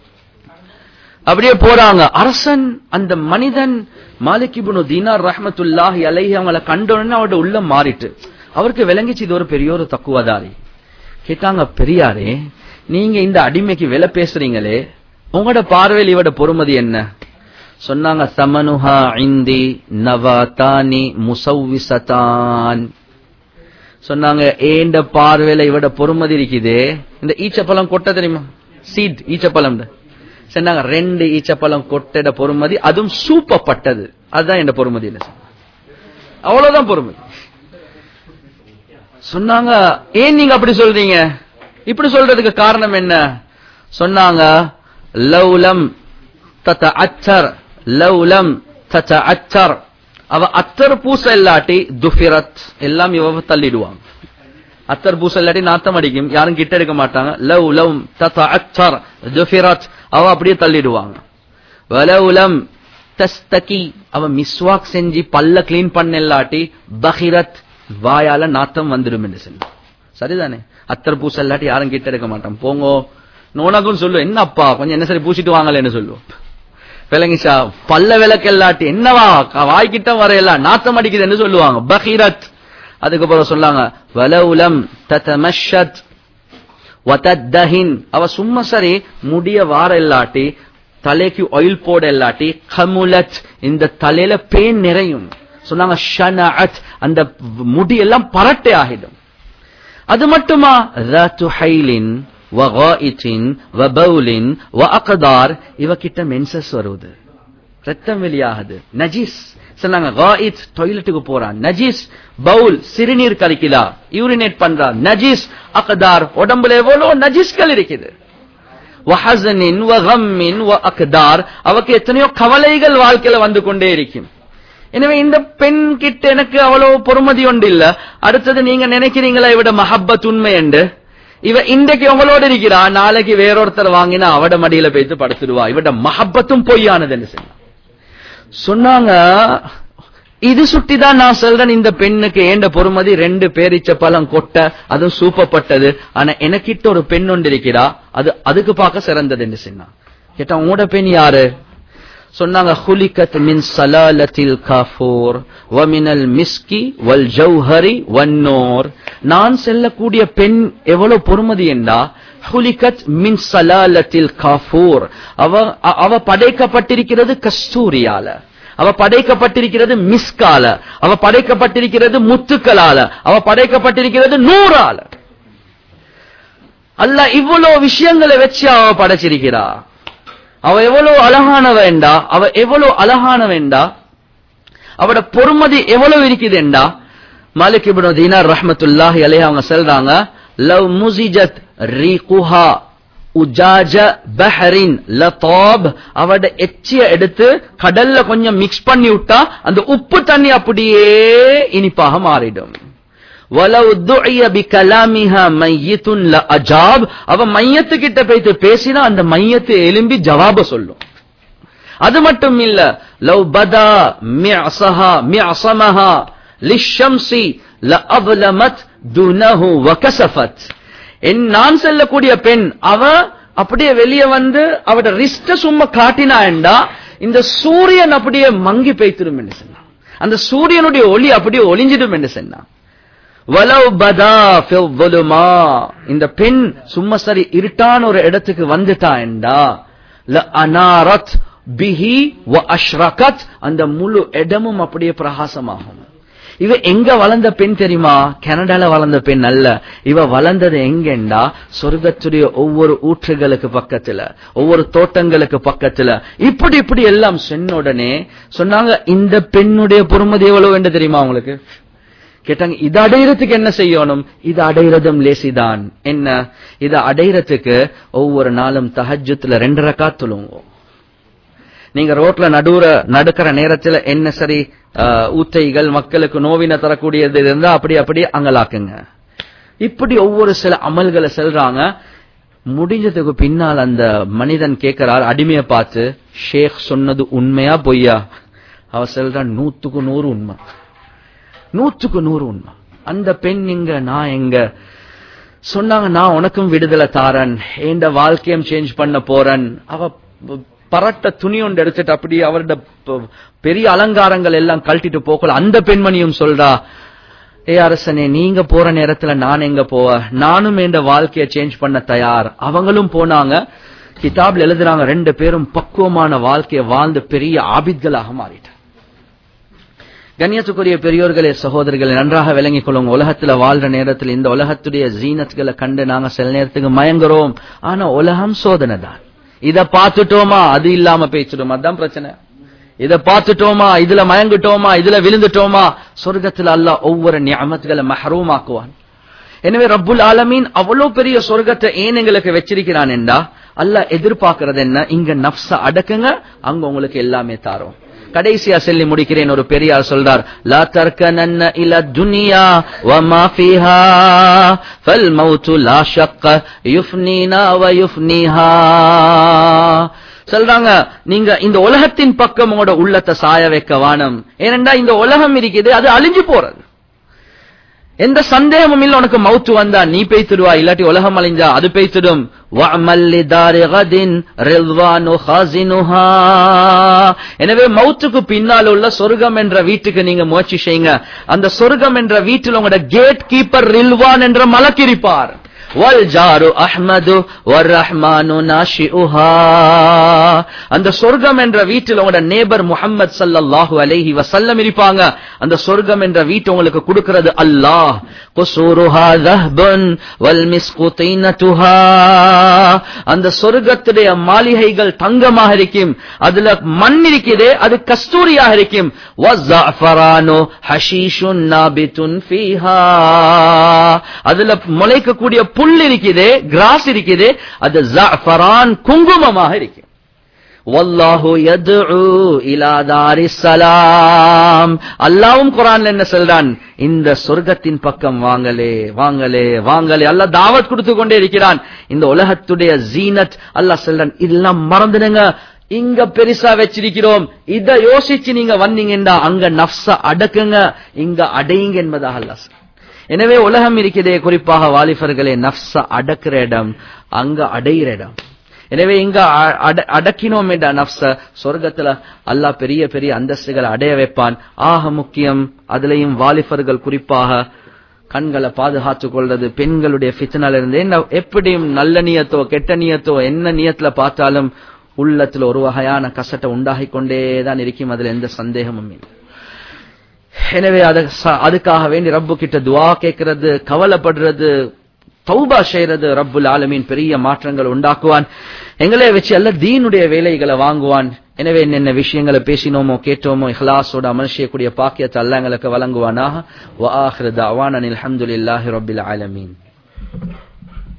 அப்படியே போறாங்க அரசன் அந்த மனிதன் மாலிகிபுனு தீனார் ரஹமத்துல்லாஹி அலைஹி அவங்கள கண்ட உடனே அவரோட உள்ளம் மாறிட்டு அவருக்கு விளங்கிச்சு இது ஒரு பெரிய ஒரு தக்குவதாரி கேட்டாங்க பெரியாரே நீங்க இந்த அடிமைக்கு விலை பேசுறீங்களே உங்களோட பார்வையில் இவட பொறுமதி என்ன சொன்னாங்க சமனுஹா இந்தி நவதானி முசவ்விசதான் சொன்னாங்க ஏண்ட பார்வையில இவட பொறுமதி இருக்குதே இந்த ஈச்சப்பழம் கொட்ட தெரியுமா சீட் ஈச்சப்பழம் சொன்னாங்க ரெண்டு ஈச்சப்பழம் கொட்டட பொறுமதி அதுவும் சூப்பப்பட்டது அதுதான் என் பொறுமதி இல்ல அவ்வளவுதான் பொறுமதி சொன்னாங்க ஏன் நீங்க அப்படி சொல்றீங்க இப்படி சொல்றதுக்கு காரணம் என்ன சொன்னாங்க லவ்லம் தத்த அச்சர் லவ்லம் தத்த அச்சர் அவ அத்தர் பூச இல்லாட்டி துஃபிரத் எல்லாம் இவ தள்ளிடுவாங்க அத்தர் பூச இல்லாட்டி நாத்தம் அடிக்கும் யாரும் கிட்ட எடுக்க மாட்டாங்க லவ் லவ் தத்த அச்சர் துஃபிரத் அவ அப்படியே தள்ளிடுவாங்க வலவுலம் தஸ்தகி அவ மிஸ்வாக் செஞ்சு பல்ல கிளீன் பண்ண இல்லாட்டி பஹிரத் வாயால நாத்தம் வந்துடும் என்று சொல்லு சரிதானே அத்தர் பூச இல்லாட்டி யாரும் கிட்ட எடுக்க மாட்டான் போங்கோ நோனக்கும் சொல்லு என்னப்பா கொஞ்சம் என்ன சரி பூசிட்டு வாங்கலன்னு சொல்லுவோம் விளங்கிச்சா பல்ல விளக்கு இல்லாட்டி என்னவா வாய்க்கிட்ட வரையல நாத்தம் அடிக்குதுன்னு சொல்லுவாங்க பஹீரத் அதுக்கப்புறம் சொல்லாங்க வலவுலம் ததமஷத் வதத்தஹின் அவ சும்மா சரி முடிய வார இல்லாட்டி தலைக்கு ஆயில் போட இல்லாட்டி கமுலத் இந்த தலையில பேன் நிறையும் சொன்னாங்க ஷனஅத் அந்த முடி எல்லாம் பரட்டை ஆகிடும் அது மட்டுமா ذات حيل وغائط وبول واقدار இவ கிட்ட மென்சஸ் வருது ரத்தம் வெளியாகுது நஜீஸ் சொன்னாங்க காயித் டாய்லெட்டுக்கு போறான் நஜீஸ் பவுல் சிறுநீர் கழிக்கிறா யூரினேட் பண்றான் நஜீஸ் அகதார் உடம்புல எவ்வளவு நஜீஸ்கள் இருக்குது வஹசனின் வகம்மின் வ அக்தார் அவக்கு எத்தனையோ கவலைகள் வாழ்க்கையில வந்து கொண்டே இருக்கும் எனவே இந்த பெண் கிட்ட எனக்கு அவ்வளவு பொறுமதி ஒன்று இல்ல அடுத்தது நீங்க நினைக்கிறீங்களா இவிட மஹப்பத் உண்மை என்று இவ இன்றைக்கு உங்களோட இருக்கிறா நாளைக்கு வேறொருத்தர் வாங்கினா அவட மடியில போய்த்து படுத்துடுவா இவட மஹப்பத்தும் பொய்யானது என்று சொன்னா சொன்னாங்க இது சுட்டிதான் நான் சொல்றேன் இந்த பெண்ணுக்கு ஏண்ட பொறுமதி ரெண்டு பேரிச்ச பழம் கொட்ட அதுவும் சூப்பப்பட்டது ஆனா எனக்கிட்ட ஒரு பெண் ஒன்று இருக்கிறா அது அதுக்கு பார்க்க சிறந்தது என்று சொன்னா கேட்டா உங்களோட பெண் யாரு சொன்னாங்க ஹுலிகத் மின் சலாலத்தில் காஃபூர் வமினல் மிஸ்கி வல் ஜௌஹரி வன்னோர் நான் செல்லக்கூடிய பெண் எவ்வளவு பொறுமதி என்றா ஹுலிகத் மின் சலாலத்தில் காஃபூர் அவ அவ படைக்கப்பட்டிருக்கிறது கஸ்தூரியால அவ படைக்கப்பட்டிருக்கிறது மிஸ்கால அவ படைக்கப்பட்டிருக்கிறது முத்துக்களால அவ படைக்கப்பட்டிருக்கிறது நூறால அல்ல இவ்வளவு விஷயங்களை வச்சு அவ படைச்சிருக்கிறா அவ எவ்வளவு அழகான வேண்டா அவ எவ்வளவு அழகான வேண்டா அவட பொறுமதி எவ்வளவு இருக்குதுண்டா மாலிக் இப்னு தீனார் ரஹ்மத்துல்லாஹி அலைஹி அவங்க சொல்றாங்க லவ் முசிஜத் ரீகுஹா உஜாஜ பஹரின் லதாப் அவட எச்சிய எடுத்து கடல்ல கொஞ்சம் மிக்ஸ் பண்ணி விட்டா அந்த உப்பு தண்ணி அப்படியே இனிப்பாக மாறிடும் வலவு துஇய பிகலாமிஹா மையத்துன் லஅஜாப் அவ மையத்து கிட்ட போயிட்டு பேசினா அந்த மையத்து எலும்பி ஜவாப சொல்லும் அது மட்டும் இல்ல லவ் பதா மிஅஸஹா மிஅஸமஹா லிஷம்சி லஅظلمت دونه وكسفت என் நான் செல்லக்கூடிய பெண் அவ அப்படியே வெளியே வந்து அவட ரிஸ்ட சும்மா காட்டினாண்டா இந்த சூரியன் அப்படியே மங்கி பெய்த்திடும் என்று சொன்னான் அந்த சூரியனுடைய ஒளி அப்படியே ஒளிஞ்சிடும் என்று சொன்னான் வலவ் பதா ஃபில் ظُلُمَا இந்த பெண் சும்மா சரி இருட்டான ஒரு இடத்துக்கு வந்துட்டாண்டா ல அனாரத் பிஹி வ அஷ்ரகத் அந்த முழு இடமும் அப்படியே பிரகாசமாகும் இவ எங்க வளர்ந்த பெண் தெரியுமா கனடால வளர்ந்த பெண் அல்ல இவ வளர்ந்தது எங்கண்டா சொர்க்கத்துடைய ஒவ்வொரு ஊற்றுகளுக்கு பக்கத்துல ஒவ்வொரு தோட்டங்களுக்கு பக்கத்துல இப்படி இப்படி எல்லாம் சொன்ன உடனே சொன்னாங்க இந்த பெண்ணுடைய பொறுமதி எவ்வளவு என்று தெரியுமா உங்களுக்கு கேட்டாங்க இது அடையறதுக்கு என்ன செய்யணும் இது அடையறதும் லேசிதான் என்ன இது அடையறதுக்கு ஒவ்வொரு நாளும் தஹஜத்துல ரெண்டு ரக்கா தொழுவோம் நீங்க ரோட்ல நடுவுற நடுக்கிற நேரத்துல என்ன சரி ஆஹ், ஊத்தைகள் மக்களுக்கு நோவின தரக்கூடியது இருந்தா அப்படி அப்படி அங்கலாக்குங்க இப்படி ஒவ்வொரு சில அமல்களை செல்றாங்க முடிஞ்சதுக்கு பின்னால் அந்த மனிதன் கேட்கிறார் அடிமையை பார்த்து ஷேக் சொன்னது உண்மையா பொய்யா அவ சொல்றான் நூத்துக்கு நூறு உண்மை நூற்றுக்கு நூறு உண்மை அந்த பெண் எங்க நான் எங்க சொன்னாங்க நான் உனக்கும் விடுதலை தாரன் என் வாழ்க்கையும் சேஞ்ச் பண்ண போறேன் அவ ப- பரட்ட துணி ஒன்று எடுத்துட்டு அப்படி அவரோட ப- பெரிய அலங்காரங்கள் எல்லாம் கழட்டிட்டு போகல அந்த பெண்மணியும் சொல்றா ஏ அரசனே நீங்க போற நேரத்துல நான் எங்க போவ நானும் என் வாழ்க்கைய சேஞ்ச் பண்ண தயார் அவங்களும் போனாங்க கிதாப்ல எழுதுறாங்க ரெண்டு பேரும் பக்குவமான வாழ்க்கையை வாழ்ந்து பெரிய ஆபித்களாக மாறிட்டார் கண்ணியத்துக்குரிய பெரியோர்களே சகோதரர்களை நன்றாக விளங்கிக் கொள்ளுங்க உலகத்துல வாழ்ற நேரத்தில் இந்த உலகத்துடைய ஜீனத்களை கண்டு நாங்க சில நேரத்துக்கு மயங்குறோம் ஆனா உலகம் சோதனை தான் இத பார்த்துட்டோமா அது இல்லாம பேசிட்டோம் அதான் பிரச்சனை இத பார்த்துட்டோமா இதுல மயங்கிட்டோமா இதுல விழுந்துட்டோமா சொர்க்கத்துல அல்லாஹ் ஒவ்வொரு நியமத்துகளை மஹரூமாக்குவான் எனவே ரப்புல் ஆலமீன் அவ்வளவு பெரிய சொர்க்கத்தை ஏன் எங்களுக்கு வச்சிருக்கிறான் என்றா அல்லாஹ் எதிர்பார்க்கறது என்ன இங்க நப்ச அடக்குங்க அங்க உங்களுக்கு எல்லாமே தாரோம் கடைசியா சொல்லி முடிக்கிறேன் ஒரு பெரியார் சொல்றார் லா தர்க்கனன்ன இல துனியா வமா ஃபீஹா ஃபல் மௌத்து லா ஷக்க யுஃப்னீனா வ யுஃப்னீஹா சொல்றாங்க நீங்க இந்த உலகத்தின் பக்கம் உங்களோட உள்ளத்தை சாய வைக்க வானம் ஏனென்றா இந்த உலகம் இருக்குது அது அழிஞ்சு போறது எந்த சந்தேகமும் இல்ல உனக்கு மவுத்து வந்தா நீ பெய்த்துடுவா இல்லாட்டி உலகம் அழிஞ்சா அது பெய்த்துடும் வஅமல் லிதாரி கதின் ரில்வானு ஹாசினுஹா எனவே மவுத்துக்கு பின்னால் உள்ள சொர்க்கம் என்ற வீட்டுக்கு நீங்க முயற்சி செய்யுங்க அந்த சொர்க்கம் என்ற வீட்டில் உங்களோட கேட் கீப்பர் ரில்வான் என்ற மலக்கிருப்பார் வல் ஜாரு அஹ்மது வர் ரஹ்மானு நாஷிஉஹா அந்த சொர்க்கம் என்ற வீட்டில் உங்களோட நேபர் முஹம்மது ஸல்லல்லாஹு அலைஹி வஸல்லம் இருப்பாங்க அந்த சொர்க்கம் என்ற வீட்டை உங்களுக்கு கொடுக்கிறது அல்லாஹ் குசூருஹா ذهبٌ والمسك طينتها அந்த சொர்க்கத்துடைய மாளிகைகள் தங்கமாக இருக்கும் அதுல மண் இருக்குதே அது கஸ்தூரியாக இருக்கும் வஸ்ஸஅஃபரானு ஹஷீஷுன் நாபித்துன் ஃபீஹா அதுல முளைக்கக்கூடிய புல் இருக்குதே கிராஸ் இருக்குதே அது ஜஅஃபரான் குங்குமமாக இருக்கு வல்லாஹு யதுஉ இலா தாரிஸ் ஸலாம் அல்லாஹ்வும் குர்ஆன்ல என்ன சொல்றான் இந்த சொர்க்கத்தின் பக்கம் வாங்களே வாங்களே வாங்களே அல்லாஹ் தாவத் கொடுத்து கொண்டே இருக்கிறான் இந்த உலகத்துடைய ஜீனத் அல்லாஹ் சொல்றான் இதெல்லாம் மறந்துடுங்க இங்க பெருசா வச்சிருக்கிறோம் இத யோசிச்சு நீங்க வந்தீங்கன்னா அங்க நஃப்ஸ அடக்குங்க இங்க அடையுங்க என்பதாக அல்லாஹ் சொல்றான். எனவே உலகம் இருக்கிறதே குறிப்பாக வாலிபர்களே நஃப்ஸ அடக்குற இடம் அங்க அடையிற இடம் எனவே இங்க அ- அட- அடக்கினோம் என்ற நப்ச சொர்க்கத்துல அல்லாஹ் பெரிய பெரிய அந்தஸ்துகளை அடைய வைப்பான் ஆக முக்கியம் அதுலயும் வாலிபர்கள் குறிப்பாக கண்களை பாதுகாத்துக் கொள்றது பெண்களுடைய ஃபித்னால இருந்து என்ன எப்படியும் நல்ல நியத்தோ கெட்ட நியத்தோ என்ன நியத்துல பார்த்தாலும் உள்ளத்துல ஒரு வகையான கசட்டை உண்டாகிக் கொண்டே தான் இருக்கும் அதுல எந்த சந்தேகமும் இல்லை எனவே அத ச- அதுக்காக வேண்டி ரப்பு கிட்ட துவா கேட்கிறது கவலைப்படுறது தௌபா செய்யறது ரப்புல் ஆலமீன் பெரிய மாற்றங்கள் உண்டாக்குவான் எங்களே வச்சு அல்ல தீனுடைய வேலைகளை வாங்குவான் எனவே என்னென்ன விஷயங்களை பேசினோமோ கேட்டோமோ இஹ்லாஸோட அமல் செய்யக்கூடிய பாக்கியத்தை அல்ல எங்களுக்கு வழங்குவானாக வ ஆஹிரு தஅவானா அனில் ஹம்துலில்லாஹி ரப்பில் ஆலமீன்